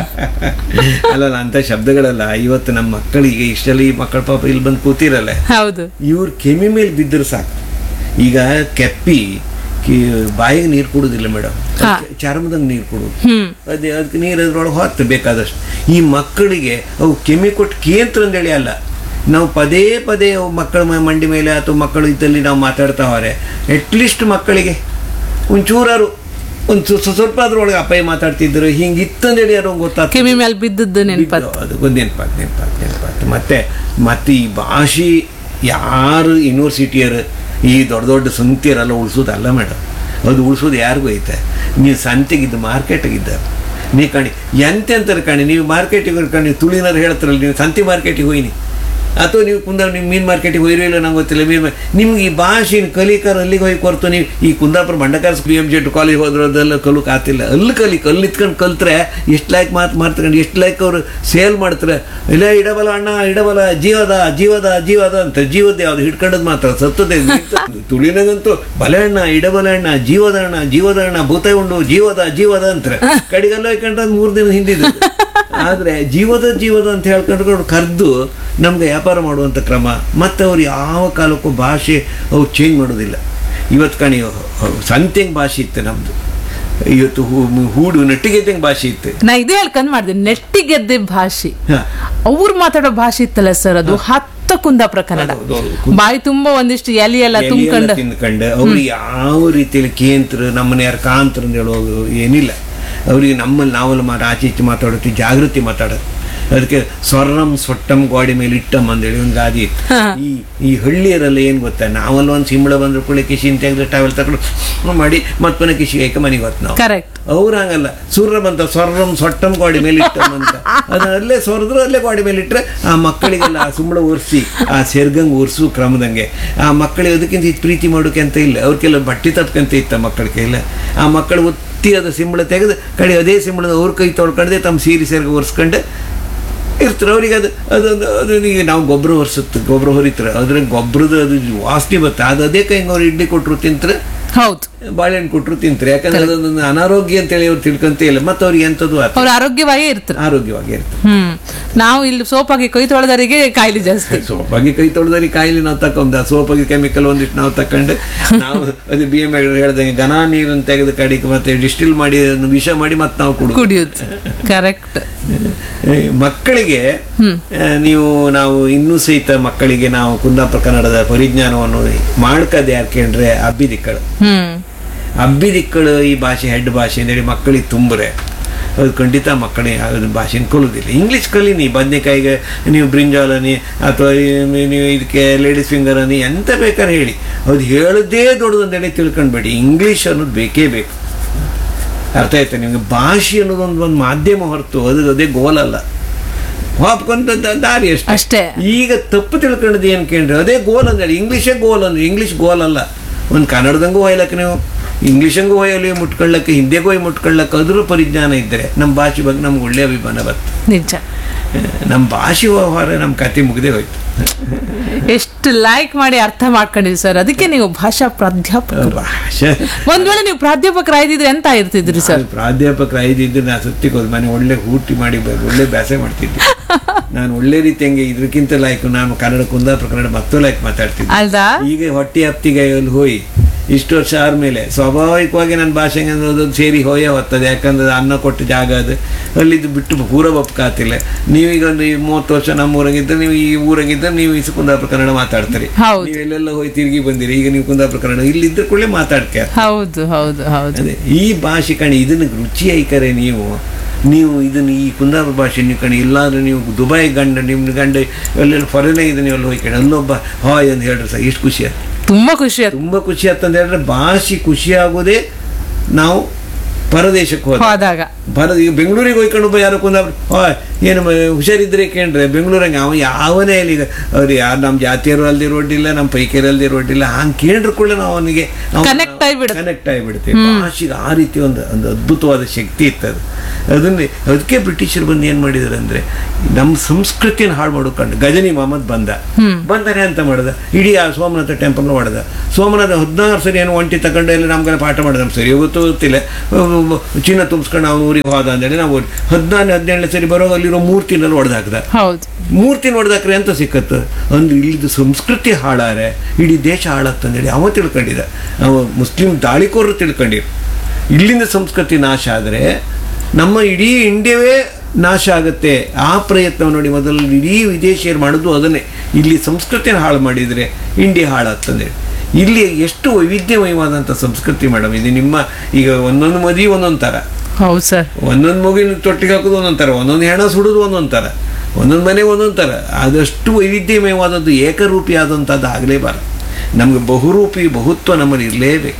ಅಲ್ಲ ಅಂತ ಶಬ್ದಗಳಲ್ಲ ಇವತ್ತು ನಮ್ಮ ಮಕ್ಕಳಿಗೆ ಇಷ್ಟೆಲ್ಲ ಈ ಮಕ್ಕಳ ಪಾಪ ಇಲ್ಲಿ ಬಂದು ಕೂತಿರಲ್ಲ ಹೌದು ಇವ್ರ ಕೆಮ್ಮಿ ಮೇಲೆ ಬಿದ್ದರೆ ಸಾಕು ಈಗ ಕೆಪ್ಪಿ ಕಿ ಬಾಯಿಗೆ ನೀರು ಕೊಡುದಿಲ್ಲ ಮೇಡಮ್ ಹಾ. ಚರ್ಮದಂಗೆ ನೀರು ಕೊಡುದು ಹ್ಮ್ ಅದೇ ಅದಕ್ಕೆ ನೀರು ಅದ್ರೊಳಗೆ ಹೊತ್ತು ಬೇಕಾದಷ್ಟು ಈ ಮಕ್ಕಳಿಗೆ ಅವು ಕೆಮ್ಮಿ ಕೊಟ್ಟು ಕೇಂದ್ರ ಅಂತೇಳಿ ಅಲ್ಲ ನಾವು ಪದೇ ಪದೇ ಅವು ಮಕ್ಕಳ ಮ- ಮಂಡಿ ಮೇಲೆ ಅಥವಾ ಮಕ್ಕಳು ಇದ್ದಲ್ಲಿ ನಾವು ಮಾತಾಡ್ತಾ ಹೋರೆ ಅಟ್ಲೀಸ್ಟ್ ಮಕ್ಕಳಿಗೆ ಒಂಚೂರಾರು ಒಂದು ಸ್ವ- ಸ್ವಲ್ಪ ಅದ್ರೊಳಗೆ ಅಪಾಯ ಮಾತಾಡ್ತಿದ್ರು ಹಿಂಗೆ ಇತ್ತಂದೇಳಿ ಯಾರೋ ಗೊತ್ತಾಗ್ತದೆ ಕಿವಿ ಮೇಲೆ ಬಿದ್ದದ್ದು ನೆನ್ಪತ್ ಬಿದ್ದು ಅದು ಒಂದು ನೆನಪಾತ್ ನೆನಪಾತ್ ನೆನಪಾತ್ ಮತ್ತೆ ಮತ್ತೆ ಈ ಭಾಷೆ ಯಾರು ಯೂನಿವರ್ಸಿಟಿಯರು ಈ ದೊಡ್ಡ ದೊಡ್ಡ ಸಂತಿಯರೆಲ್ಲ ಉಳಿಸೋದಲ್ಲ ಮೇಡಮ್ ಅದು ಉಳಿಸೋದು ಯಾರಿಗೂ ಐತೆ ನೀವು ಸಂತೆಗಿದ್ದು ಮಾರ್ಕೆಟಿಗಿದ್ದ ನೀ ಕಣಿ ಎಂತೆಂತಾರೆ ಕಣಿ ನೀವು ಮಾರ್ಕೆಟಿಗೆ ಕಣಿ ತುಳಿನಾರು ಹೇಳ್ತಾರಲ್ಲ ನೀವು ಸಂತೆ ಮಾರ್ಕೆಟಿಗೆ ಹೋಯ್ನಿ ಅಥವಾ ನೀವು ಕುಂದ ನೀವು ಮೀನು ಮಾರ್ಕೆಟಿಗೆ ಹೋಯಿರೋ ಇಲ್ಲ ನಂಗೆ ಗೊತ್ತಿಲ್ಲ ಮೀನು ಮಾ- ನಿಮ್ಗೆ ಈ ಭಾಷೆ ಕಲಿಕಾರ ಅಲ್ಲಿಗೆ ಹೋಗಿ ಕೊರ್ತು ನೀವು ಈ ಕುಂದಾಪುರ ಬಂಡಕಾರ ಬಿ ಎಮ್ ಜೆಡ್ ಕಾಲೇಜ್ ಹೋದ್ರೆ ಅದೆಲ್ಲ ಕಲಿಕ್ ಆತಿಲ್ಲ ಅಲ್ಲಿ ಕಲಿಕ್ ಅಲ್ಲಿ ನಿಂತ್ಕೊಂಡು ಕಲ್ತ್ರೆ ಎಷ್ಟು ಲೈಕ್ ಮಾತು ಮಾಡ್ತಾರೆ ಎಷ್ಟು ಲೈಕ್ ಅವರು ಸೇಲ್ ಮಾಡ್ತಾರೆ ಇಲ್ಲ ಇಡಬಲ ಅಣ್ಣ ಇಡಬಲ ಜೀವದ ಜೀವದ ಜೀವದ ಅಂತ ಜೀವದ ಯಾವ್ದು ಹಿಡ್ಕೊಂಡದ್ ಮಾತ್ರ ಸತ್ತದೇ ತುಳಿನಾಗಂತೂ ಬಲೆ ಅಣ್ಣ ಇಡಬಲ ಅಣ್ಣ ಜೀವದ ಅಣ್ಣ ಜೀವದ ಅಣ್ಣ ಭೂತ ಉಂಡು ಜೀವದ ಜೀವದ ಅಂತಾರೆ ಕಡೆಗೆಲ್ಲ ಹೋಯ್ಕೊಂಡ್ರೆ ಮೂರು ದಿನ ಹಿಂದಿದ್ದು ಆದ್ರೆ ಜೀವದ ಜೀವದ ಅಂತ ಹೇಳ್ಕೊಂಡು ಕರೆದು ನಮ್ಗೆ ವ್ಯಾಪಾರ ಮಾಡುವಂಥ ಕ್ರಮ ಮತ್ತು ಅವ್ರು ಯಾವ ಕಾಲಕ್ಕೂ ಭಾಷೆ ಅವ್ರು ಚೇಂಜ್ ಮಾಡೋದಿಲ್ಲ ಇವತ್ತು ಕಣಿ ಸಂತೆಂಗ್ ಭಾಷೆ ಇತ್ತು ನಮ್ದು ಇವತ್ತು ಹೂ- ಹೂಡು ನಟ್ಟಿಗೆದ್ದಂಗೆ ಭಾಷೆ ಇತ್ತು ನಾ ಇದೇ ಹೇಳ್ಕೊಂಡ್ ಮಾಡಿದೆ ನೆಟ್ಟಿಗೆದ್ದೆ ಭಾಷೆ ಹ. ಅವ್ರು ಮಾತಾಡೋ ಭಾಷೆ ಇತ್ತಲ್ಲ ಸರ್ ಅದು ಹತ್ತ ಕುಂದಾಪುರ ಕನ್ನಡ ಹೌದು, ಹೌದು. ಬಾಯಿ ತುಂಬಾ ಒಂದಿಷ್ಟು ಎಲಿ ಎಲ್ಲ ಎಲೆ ಎಲ್ಲ ತುಂಬ್ಕೊಂಡು ತಿಂದ್ಕೊಂಡು ಅವ್ರು ಯಾವ ರೀತಿಯಲ್ಲಿ ಕೇಂದ್ರ ನಮ್ಮನ್ನ ಯಾರು ಕಾಂತ್ರ ಅಂತ ಹೇಳೋದು ಏನಿಲ್ಲ ಅವ್ರಿಗೆ ನಮ್ಮಲ್ಲಿ ನಾವಲ್ಲಿ ಮಾತು ಆಚೆ ಈಚೆ ಮಾತಾಡೋದು ಜಾಗೃತಿ ಮಾತಾಡೋದು ಅದಕ್ಕೆ ಸ್ವರ್ಣಂ ಸೊಟ್ಟಂ ಗೋಡೆ ಮೇಲೆ ಇಟ್ಟಂ ಅಂದೇಳಿ ಒಂದು ಗಾದಿ ಇತ್ತು ಈ ಈ ಹಳ್ಳಿಯರೆಲ್ಲ ಏನು ಗೊತ್ತಾ ನಾವಲ್ಲ ಒಂದು ಸಿಂಬಳ ಬಂದ್ರೆ ಕೂಡ ಕಿಶಿ ಅಂತ ತೆಗೆದು ಟಾವೆಲ್ ತಗೊಂಡು ಮಾಡಿ ಮತ್ತೊಂದು ಕಿಶಿ ಹಾಕಿ ಮನೆಗೆ ಹೊತ್ತು ನಾವು ಕರೆಕ್ಟ್ ಅವ್ರು ಹಂಗಲ್ಲ ಸೂರ್ಯ ಬಂತ ಸ್ವರ್ಣಂ ಸೊಟ್ಟಂ ಗೋಡೆ ಮೇಲೆ ಇಟ್ಟಂ ಅಂತ ಅದನ್ನ ಅಲ್ಲೇ ಸೊರದ್ರು ಅಲ್ಲೇ ಗೋಡೆ ಮೇಲೆ ಇಟ್ಟರೆ ಆ ಮಕ್ಕಳಿಗೆಲ್ಲ ಆ ಸುಂಬಳ ಒರೆಸಿ ಆ ಸೆರ್ಗಂಗ್ ಒರೆಸು ಕ್ರಮದಂಗೆ ಆ ಮಕ್ಕಳಿಗೆ ಅದಕ್ಕಿಂತ ಹೆಚ್ಚು ಪ್ರೀತಿ ಮಾಡೋಕೆ ಅಂತ ಇಲ್ಲ ಅವ್ರಿಗೆಲ್ಲ ಬಟ್ಟೆ ತಪ್ಕಂತ ಇತ್ತ ಮಕ್ಕಳ ಕೈಲ ಆ ಮಕ್ಕಳು ಒತ್ತಿ ಅದ ಸಿಂಬಳ ತೆಗೆದು ಕಡೆ ಅದೇ ಸಿಂಬಳದ ಅವ್ರ ಕೈ ತೊಳ್ಕೊಂಡೆ ತಮ್ಮ ಸೀರೆ ಸೆರ್ಗ ಒರೆಸ್ಕೊಂಡು ಇರ್ತಾರೆ ಅವ್ರಿಗೆ ಅದು ಅದೊಂದು ಅದು ಈಗ ನಾವು ಗೊಬ್ಬರ ಹೊರಿಸುತ್ತೆ ಗೊಬ್ಬರ ಹೊರಿತಾರೆ ಅದ್ರ ಗೊಬ್ಬರದ ಅದು ವಾಸನೆ ಬರುತ್ತೆ ಅದು ಅದೇ ಕೈ ಅವ್ರು ಇಡ್ಲಿ ಕೊಟ್ಟರು ತಿಂತಾರೆ ಹೌದು ಬಾಳೆಹಣ್ಣು ಕೊಟ್ಟರು ತಿಂತಾರೆ ಯಾಕಂದ್ರೆ ಅದೊಂದು ಅನಾರೋಗ್ಯ ಅಂತೇಳಿ ಅವ್ರು ತಿಳ್ಕೊಂತ ಇಲ್ಲ ಮತ್ತೆ ಅವ್ರಿಗೆ ಎಂಥದ್ದು ಆತ ಅವ್ರು ಆರೋಗ್ಯವಾಗೇ ಇರ್ತಾರೆ ಆರೋಗ್ಯವಾಗಿ ಇರ್ತಾರೆ ಹ್ಮ್ ನಾವು ಇಲ್ಲಿ ಸೋಪಾಗಿ ಕೈ ತೊಳೆದವರಿಗೆ ಕಾಯಿಲೆ ಜಾಸ್ತಿ ಸೋಪಾಗಿ ಕೈ ತೊಳೆದರಿ ಕಾಯಿಲೆ ನಾವು ತಕೊಂಡ ಸೋಪಾಗಿ ಕೆಮಿಕಲ್ ಒಂದಿಷ್ಟು ನಾವು ತಕೊಂಡು ನಾವು ಅದು ಬಿ ಎಮ್ ಹೇಳ್ದಂಗೆ ಘನ ನೀರನ್ನು ತೆಗೆದು ಕಡಿಗೆ ಮತ್ತೆ ಡಿಸ್ಟಿಲ್ ಮಾಡಿ ಅದನ್ನು ವಿಷ ಮಾಡಿ ಮತ್ತೆ ನಾವು ಕುಡಿದು ಕುಡಿಯೋದು ಕರೆಕ್ಟ್ ಮಕ್ಕಳಿಗೆ ಆ, ನೀವು ನಾವು ಇನ್ನೂ ಸಹಿತ ಮಕ್ಕಳಿಗೆ ನಾವು ಕುಂದಾಪುರ ಕನ್ನಡದ ಪರಿಜ್ಞಾನವನ್ನು ಮಾಡ್ಕದೆ ಯಾಕೆಂದ್ರೆ ಅಬ್ಬಿದಿಕ್ಕಳು ಹ್ಮ್ ಅಬ್ಬಿದಿಕ್ಕಳು ಈ ಭಾಷೆ ಹೆಡ್ ಭಾಷೆ ಅಂತೇಳಿ ಮಕ್ಕಳಿಗೆ ತುಂಬರೆ ಅದು ಖಂಡಿತ ಮಕ್ಕಳಿಗೆ ಅದು ಭಾಷೆನ ಕಲಿಯೋದಿಲ್ಲ ಇಂಗ್ಲೀಷ್ ಕಲೀನಿ ಬದನೆಕಾಯಿಗೆ ನೀವು ಬ್ರಿಂಜಾಲನಿ ಅಥವಾ ಈ- ನೀವು ಇದಕ್ಕೆ ಲೇಡೀಸ್ ಫಿಂಗರ್ ಅನಿ ಎಂತ ಬೇಕಾದ್ರೆ ಹೇಳಿ ಅದು ಹೇಳದೇ ದೊಡ್ಡದು ಅಂತೇಳಿ ತಿಳ್ಕೊಂಡ್ಬೇಡಿ ಇಂಗ್ಲೀಷ್ ಅನ್ನೋದು ಬೇಕೇ ಬೇಕು ಅರ್ಥ ಆಯ್ತಾ ನಿಮಗೆ ಭಾಷೆ ಅನ್ನೋದು ಒಂದು ಒಂದು ಮಾಧ್ಯಮ ಹೊರತು ಅದು ಅದೇ ಗೋಲ್ ಅಲ್ಲ ಹಾಪ್ಕೊಂತ ದಾರಿ ಅಷ್ಟೇ ಅಷ್ಟೇ ಈಗ ತಪ್ಪು ತಿಳ್ಕೊಂಡದ್ದು ಏನು ಕೇಳ್ರಿ ಅದೇ ಗೋಲ್ ಅಂದೇಳಿ ಇಂಗ್ಲೀಷೇ ಗೋಲ್ ಅಂದ್ರೆ ಇಂಗ್ಲೀಷ್ ಗೋಲ್ ಅಲ್ಲ ಒಂದು ಕನ್ನಡದಂಗೂ ಒಯ್ಲಕ್ಕೆ ನೀವು ಇಂಗ್ಲೀಷಂಗೂ ಒಯ್ಯಲಿ ಮುಟ್ಕೊಳ್ಳಕ್ಕೆ ಹಿಂದಿಗೂ ಹೋಗಿ ಮುಟ್ಕೊಳ್ಳಕ್ಕೆ ಅದ್ರ ಪರಿಜ್ಞಾನ ಇದ್ದರೆ ನಮ್ಮ ಭಾಷೆ ಬಗ್ಗೆ ನಮ್ಗೆ ಒಳ್ಳೆ ಅಭಿಮಾನ ಬರ್ತದೆ ನಿಜ ನಮ್ಮ ಭಾಷೆ ವ್ಯವಹಾರ ನಮ್ಮ ಕತೆ ಮುಗ್ದೇ ಹೋಯ್ತು ಎಷ್ಟು ಲೈಕ್ ಮಾಡಿ ಅರ್ಥ ಮಾಡ್ಕೊಂಡಿರಿ ಸರ್ ಅದಕ್ಕೆ ನೀವು ಭಾಷಾ ಪ್ರಾಧ್ಯಾಪಕ ಭಾಷೆ ಒಂದ್ ವೇಳೆ ನೀವು ಪ್ರಾಧ್ಯಾಪಕರಾಗಿದ್ರೆ ಎಂತ ಇರ್ತಿದ್ರಿ ಸರ್ ನಾನು ಪ್ರಾಧ್ಯಾಪಕರು ಐದಿದ್ದು ನಾನು ಸುತ್ತಿಗೆ ಹೋದ್ ಮನೆ ಒಳ್ಳೆ ಊಟಿ ಮಾಡಿ ಬ- ಒಳ್ಳೆ ಬ್ಯಾಸೆ ಮಾಡ್ತಿದ್ದೆ ನಾನು ಒಳ್ಳೆ ರೀತಿ ಹಂಗೆ ಇದಕ್ಕಿಂತ ಲೈಕ್ ನಾನು ಕನ್ನಡ ಕುಂದಾಪುರ ಕನ್ನಡ ಮತ್ತು ಲೈಕ್ ಮಾತಾಡ್ತಿದ್ದೆ ಅಲ್ದಾ ಈಗ ಹೊಟ್ಟೆ ಹಪ್ತಿಗೆ ಅಲ್ಲಿ ಹೋಗಿ ಇಷ್ಟು ವರ್ಷ ಆದ್ಮೇಲೆ ಸ್ವಾಭಾವಿಕವಾಗಿ ನನ್ನ ಭಾಷೆಗೆ ಅನ್ನೋದು ಸೇರಿ ಹೋಯೇ ಹೋಗ್ತದೆ ಯಾಕಂದ್ರೆ ಅನ್ನ ಕೊಟ್ಟ ಜಾಗ ಅದು ಅಲ್ಲಿದ್ದು ಬಿಟ್ಟು ಪೂರ ಬಪ್ಕಾತಿಲ್ಲ ನೀವೀಗ ಒಂದು ಈ ಮೂವತ್ತು ವರ್ಷ ನಮ್ಮ ಊರಾಗಿದ್ದರೆ ನೀವು ಈ ಊರಾಗಿದ್ದರೆ ನೀವು ಈ ಕುಂದಾಪುರ ಕನ್ನಡ ಮಾತಾಡ್ತೀರಿ ಹೌದು. ನೀವು ಎಲ್ಲೆಲ್ಲ ಹೋಗಿ ತಿರುಗಿ ಬಂದಿರಿ ಈಗ ನೀವು ಕುಂದಾಪುರ ಕನ್ನಡ ಇಲ್ಲಿದ್ದ ಕೂಡಲೇ ಮಾತಾಡ್ತೀರ ಹೌದು ಹೌದು ಹೌದು ಅದೇ ಈ ಭಾಷೆ ಕಣಿ ಇದನ್ನ ರುಚಿ ಐಕರೆ ನೀವು ನೀವು ಇದನ್ನು ಈ ಕುಂದಾಪುರ ಭಾಷೆ ನೀವು ಕಣಿ ಇಲ್ಲಾಂದ್ರೆ ನೀವು ದುಬೈ ಗಂಡ ನಿಮ್ಮ ಗಂಡ ಎಲ್ಲೆಲ್ಲಿ ಫಾರಿನಾಗ ಇದನ್ನ ನೀವು ಅಲ್ಲಿ ಹೋಗಿ ಅಲ್ಲೊಬ್ಬ ಹಾಯ್ ಅಂತ ಹೇಳ್ರಿ ಸರ್ ಎಷ್ಟು ಖುಷಿ ಆಯ್ತು ತುಂಬಾ ಖುಷಿ ಆಯ್ತು ತುಂಬ ಖುಷಿ ಆಯ್ತಂತ ಹೇಳಿದ್ರೆ ಭಾಷೆ ಖುಷಿ ಆಗೋದೇ ನಾವು ಪರದೇಶಕ್ಕೆ ಹೋದ ಹೋದಾಗ ಭಾರತ ಈಗ ಬೆಂಗಳೂರಿಗೆ ಹೋಯ್ಕೊಂಡು ಒಬ್ಬ ಯಾರೋ ಕುಂದಾಪುರ ಹಾಯ್ ಏನು ಮ- ಹುಷಾರಿದ್ರೆ ಕೇಳ್ರೆ ಬೆಂಗಳೂರಂಗೆ ಅವ ಯಾವನೇ ಇಲ್ಲಿ ಈಗ ಅವ್ರು ಯಾರು ನಮ್ಮ ಜಾತಿಯರು ಅಲ್ದಿ ರೋಡಿಲ್ಲ ನಮ್ಮ ಪೈಕಿಯರು ಅಲ್ದಿ ರೋಡಿಲ್ಲ ಹಂಗೆ ಕೇಳ್ರು ಕೂಡ ನಾವು ಅವನಿಗೆ Connect ಆಗ್ಬಿಡುತ್ತೆ. ಕನೆಕ್ಟ್ ಆಗಿಬಿಡ್ತೀವಿ ಭಾಷೆಗೆ ಆ ರೀತಿ ಒಂದು ಒಂದು ಅದ್ಭುತವಾದ ಶಕ್ತಿ ಇತ್ತು ಅದು ಅದನ್ನೇ ಅದಕ್ಕೆ ಬ್ರಿಟಿಷರು ಬಂದು ಏನು ಮಾಡಿದ್ರು ಅಂದ್ರೆ ನಮ್ಮ ಸಂಸ್ಕೃತಿಯನ್ನು ಹಾಳು ಮಾಡ್ಕೊಂಡು ಗಜನಿ ಮೊಹಮ್ಮದ್ ಬಂದ ಬಂದಾನೆ ಅಂತ ಮಾಡ್ದ ಇಡೀ ಆ ಸೋಮನಾಥ ಟೆಂಪಲ್ ಹೊಡೆದ ಸೋಮನಾಥ ಹದಿನಾರು ಸರಿ ಏನು ಒಂಟಿ ತಗೊಂಡು ಎಲ್ಲ ನಮ್ಗೆಲ್ಲ ಪಾಠ ಮಾಡಿದ ನಮ್ಗೆ ಸರಿ ಗೊತ್ತು ಗೊತ್ತಿಲ್ಲ ಅಹ್ ಚಿನ್ನ ತುಂಬಿಸ್ಕೊಂಡು ಅವ್ನು ಊರಿಗೆ ಹೋದ ಅಂತೇಳಿ ನಾವು ಹದಿನಾರು ಹದಿನೇಳನೇ ಸರಿ ಬರೋವಾಗ ಅಲ್ಲಿರೋ ಮೂರ್ತಿನಲ್ಲಿ ಹೊಡೆದಾಕ್ದ ಹೌದು ಮೂರ್ತಿ ನೋಡಿದಾಕ್ರೆ ಅಂತ ಸಿಕ್ಕತ್ತು ಅಂದ್ರೆ ಇಲ್ಲಿದ್ದು ಸಂಸ್ಕೃತಿ ಹಾಳಾರೆ ಇಡೀ ದೇಶ ಹಾಳಾಗ್ತಂದೇಳಿ ಅವ ತಿಳ್ಕೊಂಡಿದ್ದ ಅವ ಮುಸ್ಲಿಂ ದಾಳಿಕೋರರು ತಿಳ್ಕೊಂಡಿರು ಇಲ್ಲಿಂದ ಸಂಸ್ಕೃತಿ ನಾಶ ಆದರೆ ನಮ್ಮ ಇಡೀ ಇಂಡಿಯಾವೇ ನಾಶ ಆಗುತ್ತೆ ಆ ಪ್ರಯತ್ನ ನೋಡಿ ಮೊದಲು ಇಡೀ ವಿದೇಶಿಯರು ಮಾಡೋದು ಅದನ್ನೇ ಇಲ್ಲಿ ಸಂಸ್ಕೃತಿನ ಹಾಳು ಮಾಡಿದರೆ ಇಂಡಿಯಾ ಹಾಳಾಗ್ತಂದೇಳಿ ಇಲ್ಲಿ ಎಷ್ಟು ವೈವಿಧ್ಯಮಯವಾದಂಥ ಸಂಸ್ಕೃತಿ ಮೇಡಮ್ ಇದು ನಿಮ್ಮ ಈಗ ಒಂದೊಂದು ಮದುವೆ ಒಂದೊಂದು ಥರ ಹೌದು ಸರ್ ಒಂದೊಂದು ಮಗುವಿನ ತೊಟ್ಟಿಗೆ ಹಾಕೋದು ಒಂದೊಂದು ಥರ ಒಂದೊಂದು ಹೆಣ ಸುಡೋದು ಒಂದೊಂದು ಥರ ಒಂದೊಂದು ಮನೆ ಒಂದೊಂದು ಥರ ಆದಷ್ಟು ವೈವಿಧ್ಯಮಯವಾದದ್ದು ಏಕರೂಪಿ ಆದಂಥದ್ದು ಆಗಲೇಬಾರದು ನಮಗೆ ಬಹುರೂಪಿ ಬಹುತ್ವ ನಮ್ಮಲ್ಲಿ ಇರಲೇಬೇಕು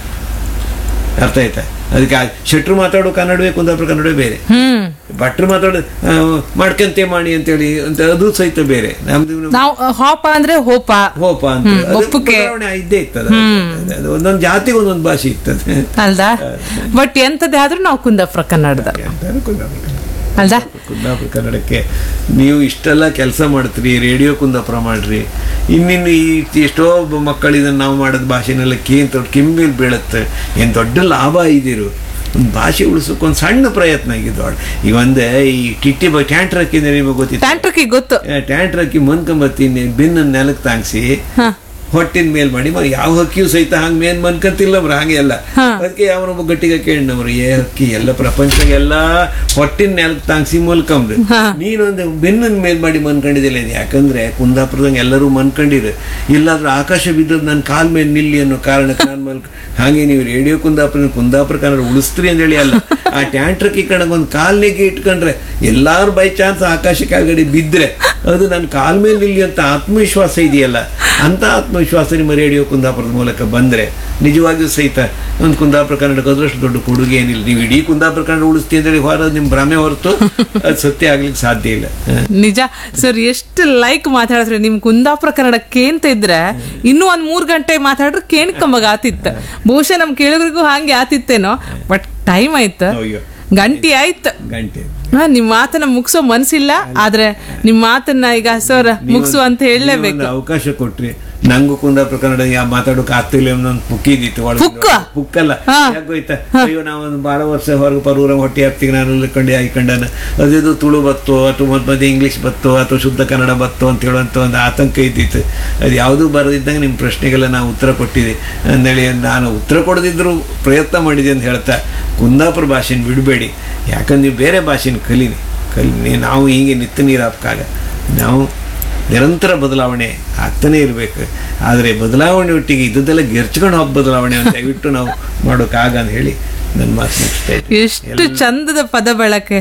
ಅರ್ಥ ಆಯ್ತಾ ಅದಕ್ಕೆ ಆ ಶೆಟ್ರು ಮಾತಾಡೋ ಕನ್ನಡವೇ ಕುಂದಾಪುರ ಕನ್ನಡವೇ ಬೇರೆ ಹ್ಮ್ ಭಟ್ರು ಮಾತಾಡೋ ಆ, ಮಾಡ್ಕಂತೆ ಮಾಡಿ ಅಂತೇಳಿ ಅಂತ ಅದು ಸಹಿತ ಬೇರೆ ನಮ್ದು ನಾವು ಹೋಪ ಅಂದ್ರೆ ಹೋಪ ಹೋಪ ಅಂತ ಹ್ಮ್, ಅದು ಒಪ್ಪುಗೆ. ಬದಲಾವಣೆ ಇದ್ದೇ ಇರ್ತದೆ ಅದು ಒಂದೊಂದು ಜಾತಿಗೆ ಒಂದೊಂದು ಭಾಷೆ ಇರ್ತದೆ ಅಲ್ದಾ ಬಟ್ ಎಂತದೇ ಆದ್ರೂ ನಾವು ಕುಂದಾಪುರ ಕನ್ನಡದ ಕುಂದಾಪುರ ಅಲ್ದಾ ಕುಂದಾಪುರ ಕನ್ನಡಕ್ಕೆ ನೀವು ಇಷ್ಟೆಲ್ಲ ಕೆಲಸ ಮಾಡ್ತೀರಿ ರೇಡಿಯೋ ಕುಂದಾಪುರ ಮಾಡ್ರಿ ಇನ್ನಿನ್ನು ಈ ಎಷ್ಟೋ ಬ- ಮಕ್ಕಳು ಇದನ್ನು ನಾವು ಮಾಡೋದು ಭಾಷೆನೆಲ್ಲ ಕೇಂತ ಕೆಮ್ಮಿಲ್ ಬೀಳುತ್ತೆ ಏನು ದೊಡ್ಡ ಲಾಭ ಇದಿರು ಒಂದು ಭಾಷೆ ಉಳಿಸೋಕೆ ಒಂದು ಸಣ್ಣ ಪ್ರಯತ್ನ ಆಗಿದ್ದು ಈಗ ಒಂದೇ ಈ ಟಿಟ್ಟಿ ಬ ಟ್ಯಾಂಟ್ರ್ ಹಾಕಿದ್ರೆ ನಿಮಗೆ ಗೊತ್ತಿತ್ತು ಟ್ಯಾಂಟ್ರಕಿ ಗೊತ್ತು ಟ್ಯಾಂಟ್ರ್ ಹಾಕಿ ಮನ್ಕೊಂಬತ್ತೀನಿ ಬೆನ್ನ ನೆಲಕ್ಕೆ ತಾಂಗ್ಸಿ ಹ ಹೊಟ್ಟಿನ ಮೇಲ್ ಮಾಡಿ ಮ- ಯಾವ ಹಕ್ಕಿಯೂ ಸಹಿತ ಹಂಗೆ ಮೇನ್ ಮನ್ಕಂತಿಲ್ಲ ಅವ್ರು ಹಾಗೆ ಎಲ್ಲ ಹಾ. ಅದಕ್ಕೆ ಅವನೊಬ್ಬ ಗಟ್ಟಿಗೆ ಕೇಳಿನವ್ರು ಏ ಹಕ್ಕಿ ಎಲ್ಲ ಪ್ರಪಂಚಗೆಲ್ಲ ಹೊಟ್ಟಿನ ನೆಲಕ್ಕೆ ತಾಂಗ್ಸಿ ಮಲ್ಕಂಬ್ರಿ ಹಾ. ನೀನೊಂದು ಬೆನ್ನನ್ ಮೇಲ್ ಮಾಡಿ ಮನ್ಕೊಂಡಿದ್ದಿಲ್ಲ ಇದು ಯಾಕಂದ್ರೆ ಕುಂದಾಪುರದಂಗೆ ಎಲ್ಲರೂ ಮನ್ಕೊಂಡಿರು ಇಲ್ಲಾದ್ರೂ ಆಕಾಶ ಬಿದ್ದದ್ದು ನನ್ನ ಕಾಲ್ ಮೇಲೆ ನಿಲ್ಲಿ ಅನ್ನೋ ಕಾರಣಕ್ಕೆ ನಾನು ಮಲ್ಕ ಹಾಗೆ ನೀವು ರೇಡಿಯೋ ಕುಂದಾಪುರ ಕುಂದಾಪುರ ಕನ್ನಡ ಉಳಿಸ್ತ್ರಿ ಅಂತೇಳಿ ಅಲ್ಲ ಆ ಟ್ಯಾಂಟ್ರಕ್ಕೆ ಕಣಕ್ಕೆ ಒಂದು ಕಾಲ್ನೆಗೆ ಇಟ್ಕೊಂಡ್ರೆ ಎಲ್ಲಾರು ಬೈ ಚಾನ್ಸ್ ಆಕಾಶ ಕೆಳಗಡೆ ಬಿದ್ದರೆ ಅದು ನನ್ನ ಕಾಲ್ ಮೇಲೆ ನಿಲ್ಲಿ ಅಂತ ಆತ್ಮವಿಶ್ವಾಸ ಇದೆಯಲ್ಲ ಅಂತ ಆತ್ಮವಿಶ್ವಾಸ ನಿಮ್ಮ ರೇಡಿಯೋ ಕುಂದಾಪುರದ ಮೂಲಕ ಬಂದರೆ ನಿಜವಾಗಿಯೂ ಸಹಿತ ಒಂದು ಕುಂದಾಪುರ ಕನ್ನಡಕ್ಕೆ ಅದರಷ್ಟು ದೊಡ್ಡ ಕೊಡುಗೆ ಏನಿಲ್ಲ ನೀವು ಇಡೀ ಕುಂದಾಪುರ ಕನ್ನಡ ಉಳಿಸ್ತೀವಿ ಅಂತೇಳಿ ಹೊರ ನಿಮ್ಮ ಭ್ರಮೆ ಹೊರತು ಅದು ಸತ್ಯ ಆಗ್ಲಿಕ್ಕೆ ಸಾಧ್ಯ ಇಲ್ಲ ಹ. ನಿಜ ಸರ್ ಎಷ್ಟು ಲೈಕ್ ಮಾತಾಡಿದ್ರೆ ನಿಮ್ ಕುಂದಾಪುರ ಕನ್ನಡ ಕೇಂತ ಇದ್ರೆ ಇನ್ನೂ ಒಂದ್ ಮೂರ್ ಗಂಟೆ ಮಾತಾಡ್ರೆ ಕೇಣ್ಕಂಬಾಗ ಆತಿತ್ತ ಬಹುಶಃ ನಮ್ ಕೇಳಿದ್ರಿಗೂ ಹಂಗೆ ಆತಿತ್ತೇನೋ ಬಟ್ ಟೈಮ್ ಆಯ್ತು ಅಯ್ಯೋ ಗಂಟೆ ಆಯ್ತು ಗಂಟೆ ಹಾ, ನಿಮ್ ಮಾತನ್ನ ಮುಗಿಸೋ ಮನ್ಸಿಲ್ಲ ಆದ್ರೆ ನಿಮ್ ಮಾತನ್ನ ಈಗ ಸರ್ ಮುಗಿಸು ಅಂತ ಹೇಳಲೇಬೇಕು ನೀವೊಂದು ಅವಕಾಶ ಕೊಟ್ರಿ ನಂಗೂ ಕುಂದಾಪುರ ಕನ್ನಡ ಯಾ ಮಾತಾಡೋಕೆ ಆಗ್ತಿಲ್ಲ ಅನ್ನೊಂದು ಪುಕ್ಕಿದಿತ್ತು ಒಳಗೆ ಪುಕ್ಕ? ಪುಕ್ಕಲ್ಲ ಹಾ. ಯಾಕೋಯ್ತಾ ಅಯ್ಯೋ ನಾವೊಂದು ಭಾಳ ವರ್ಷ ಹೊರಗೆ ಪರೂರ ಹೊಟ್ಟೆ ಹತ್ತಿಗೆ ನಾನು ಇಳ್ಕೊಂಡು ಹಾಯ್ಕೊಂಡಾನ ಅದಿದು ತುಳು ಬತ್ತೋ ಅಥವಾ ಮಧ್ಯ ಮಧ್ಯೆ ಇಂಗ್ಲೀಷ್ ಬತ್ತೋ ಅಥವಾ ಶುದ್ಧ ಕನ್ನಡ ಬತ್ತೋ ಅಂತ ಹೇಳುವಂಥ ಒಂದು ಆತಂಕ ಇದ್ದಿತ್ತು ಅದು ಯಾವುದೂ ಬರದಿದ್ದಂಗೆ ನಿಮ್ಮ ಪ್ರಶ್ನೆಗೆಲ್ಲ ನಾವು ಉತ್ತರ ಕೊಟ್ಟಿದ್ದೆ ಅಂದೇಳಿ ನಾನು ಉತ್ತರ ಕೊಡದಿದ್ದರೂ ಪ್ರಯತ್ನ ಮಾಡಿದೆ ಅಂತ ಹೇಳ್ತಾ ಕುಂದಾಪುರ ಭಾಷೆನ ಬಿಡಬೇಡಿ ಯಾಕಂದ್ರೆ ನೀವು ಬೇರೆ ಭಾಷೆನ ಕಲೀನಿ ಕಲಿ ನಾವು ಹೀಗೆ ನಿತ್ಯ ನೀರು ಹಾಕಾಗ ನಾವು ನಿರಂತರ ಬದಲಾವಣೆ ಆಗ್ತಾನೆ ಇರಬೇಕು ಆದರೆ ಬದಲಾವಣೆ ಒಟ್ಟಿಗೆ ಇದ್ದದ್ದೆಲ್ಲ ಗೆರ್ಚ್ಕೊಂಡು ಹೋಗಿ ಬದಲಾವಣೆ ಅಂತ ದಯವಿಟ್ಟು ನಾವು ಮಾಡೋಕ್ಕಾಗ ಅಂತ ಹೇಳಿ ನನ್ನ ಮಾತು ಮುಗಿಸ್ತಾ ಇದ್ದೀನಿ. ಎಷ್ಟು ಚಂದದ ಪದ ಬಳಕೆ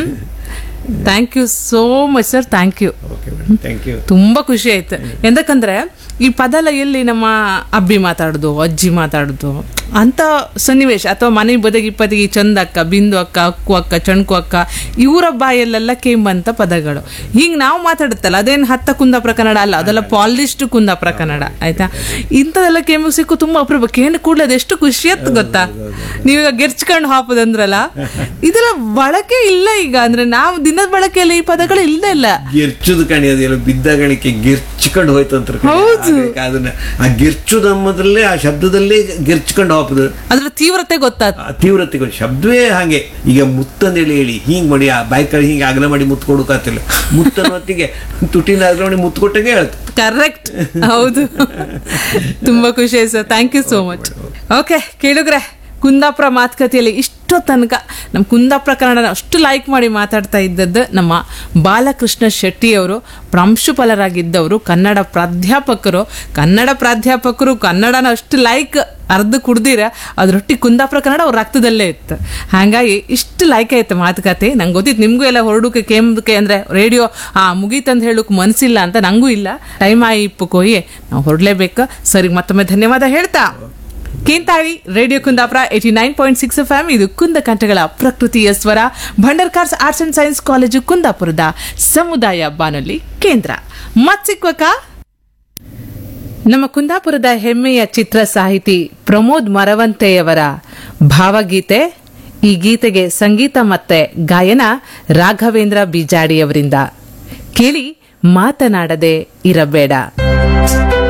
thank you so much sir thank you okay madam thank you ತುಂಬಾ ಖುಷಿ ಆಯ್ತು ಎಂದಕ್ಕಂದ್ರೆ ಈ ಪದ ಎಲ್ಲ ಎಲ್ಲಿ ನಮ್ಮ ಅಬ್ಬಿ ಮಾತಾಡುದು ಅಜ್ಜಿ ಮಾತಾಡುದು ಅಂತ ಸನ್ನಿವೇಶ ಅಥವಾ ಮನೆ ಬದಗಿ ಪದಗಿ ಚಂದಕ್ಕ ಬಿಂದು ಅಕ್ಕ ಅಕ್ಕು ಅಕ್ಕ ಚಣ್ಕು ಅಕ್ಕ ಇವರ ಬಾಯಲ್ಲೆಲ್ಲ ಕೇಂಬಂತ ಪದಗಳು ಹಿಂಗ್ ನಾವು ಮಾತಾಡುತ್ತಲ್ಲ ಅದೇನು ಹತ್ತ ಕುಂದಾಪುರ ಕನ್ನಡ ಅಲ್ಲ ಅದೆಲ್ಲ ಪಾಲಿಶ್ಡ್ ಕುಂದಾಪುರ ಕನ್ನಡ ಆಯ್ತಾ ಇಂಥದೆಲ್ಲ ಕೇಂಬ ಸಿಕ್ಕು ತುಂಬಾ ಅಪರೂಪ ಕೇಂದ್ರ ಕೂಡಲೇ ಅದೆಷ್ಟು ಖುಷಿ ಆಯ್ತು ಗೊತ್ತಾ ನೀವೀಗ ಗೆರ್ಚ್ಕೊಂಡು ಹಾಪದಂದ್ರಲ್ಲ ಇದೆಲ್ಲ ಬಳಕೆ ಇಲ್ಲ ಈಗ ಅಂದ್ರೆ ನಾವು ದಿನದ ಬಳಕೆಯಲ್ಲಿ ಈ ಪದಗಳು ಇಲ್ಲೇ ಇಲ್ಲ ಗೆರ್ಚುದು ಕಣಿ ಅದೆಲ್ಲ ಬಿದ್ದಗಳಿಕೆ ಗೆರ್ಚ್ಕೊಂಡು ಹೋಯ್ತು ಅಂತ ಕಣೆ. ಅದಕ್ಕೆ ಅದನ್ನ ಆ ಗೆರ್ಚುದು ಅನ್ನೋದ್ರಲ್ಲೇ ಆ ಶಬ್ದದಲ್ಲೇ ಗೆರ್ಚ್ಕೊಂಡು ಹೋಗ್ತದೆ ಅದ್ರ ತೀವ್ರತೆ ಗೊತ್ತಾಯ್ತು ಆ ತೀವ್ರತೆಗಳು ಶಬ್ದವೇ ಹಾಗೆ ಈಗ ಮುತ್ತಂದೇಳಿ ಹೇಳಿ ಹಿಂಗ್ ಮಾಡಿ ಆ ಬಾಯ್ಕಳಿ ಹಿಂಗೆ ಅಗಲ ಮಾಡಿ ಮುತ್ತು ಕೊಡೋಕಾತಿಲ್ಲ ಮುತ್ತನ ಹೊತ್ತಿಗೆ ತುಟಿನ ಅಗಲ ಮಾಡಿ ಮುತ್ತು ಕೊಟ್ಟಂಗೆ ಹೇಳ್ತು ಕರೆಕ್ಟ್ ಹೌದು ತುಂಬಾ ಖುಷಿ ಆಯ್ತು sir thank you so much okay ಕೇಳಿದ್ರೆ ಕುಂದಾಪುರ ಮಾತುಕತೆಯಲ್ಲಿ ಇಷ್ಟು ಇಷ್ಟೋ ತನಕ ನಮ್ಮ ಕುಂದಾಪುರ ಕನ್ನಡ ಅಷ್ಟು ಲೈಕ್ ಮಾಡಿ ಮಾತಾಡ್ತಾ ಇದ್ದದ್ದು ನಮ್ಮ ಬಾಲಕೃಷ್ಣ ಶೆಟ್ಟಿಯವರು ಪ್ರಾಂಶುಪಾಲರಾಗಿದ್ದವರು ಕನ್ನಡ ಪ್ರಾಧ್ಯಾಪಕರು ಕನ್ನಡ ಪ್ರಾಧ್ಯಾಪಕರು ಕನ್ನಡನ ಅಷ್ಟು ಲೈಕ್ ಅರ್ಧ ಕುಡ್ದಿರ ಅದ್ರೊಟ್ಟಿಗೆ ಕುಂದಾಪುರ ಕನ್ನಡ ಅವ್ರ ರಕ್ತದಲ್ಲೇ ಇತ್ತು ಹಾಗಾಗಿ ಇಷ್ಟು ಲೈಕ್ ಆಯ್ತು ಮಾತುಕತೆ ನಂಗೆ ಗೊತ್ತಿತ್ತು ನಿಮಗೂ ಎಲ್ಲ ಹೊರಡೋಕೆ ಕೇಂಬಕ್ಕೆ ಅಂದರೆ ರೇಡಿಯೋ ಆ ಮುಗೀತಂತ ಹೇಳೋಕೆ ಮನಸ್ಸಿಲ್ಲ ಅಂತ ನಂಗೂ ಇಲ್ಲ ಟೈಮ್ ಆಯಿ ಇಪ್ಪು ಕೊಯ್ಯೆ ನಾವು ಹೊರಡ್ಲೇಬೇಕು ಸರಿ ಮತ್ತೊಮ್ಮೆ ಧನ್ಯವಾದ ಹೇಳ್ತಾ ಕೇಂತಾಳಿ radio Kundapura eighty nine point six F M ಇದು ಕುಂದ ಕಂಠಗಳ ಪ್ರಕೃತಿಯ ಸ್ವರ Bhandarkars arts and science college ಕುಂದಾಪುರದ ಸಮುದಾಯ ಬಾನುಲಿ ಕೇಂದ್ರ ಮತ್ಸಿಕ್ವಕ ನಮ್ಮ ಕುಂದಾಪುರದ ಹೆಮ್ಮೆಯ ಚಿತ್ರ ಸಾಹಿತಿ ಪ್ರಮೋದ್ ಮರವಂತೆಯವರ ಭಾವಗೀತೆ ಈ ಗೀತೆಗೆ ಸಂಗೀತ ಮತ್ತೆ ಗಾಯನ ರಾಘವೇಂದ್ರ ಬಿಜಾಡಿಯವರಿಂದ ಕೇಳಿ ಮಾತನಾಡದೆ ಇರಬೇಡ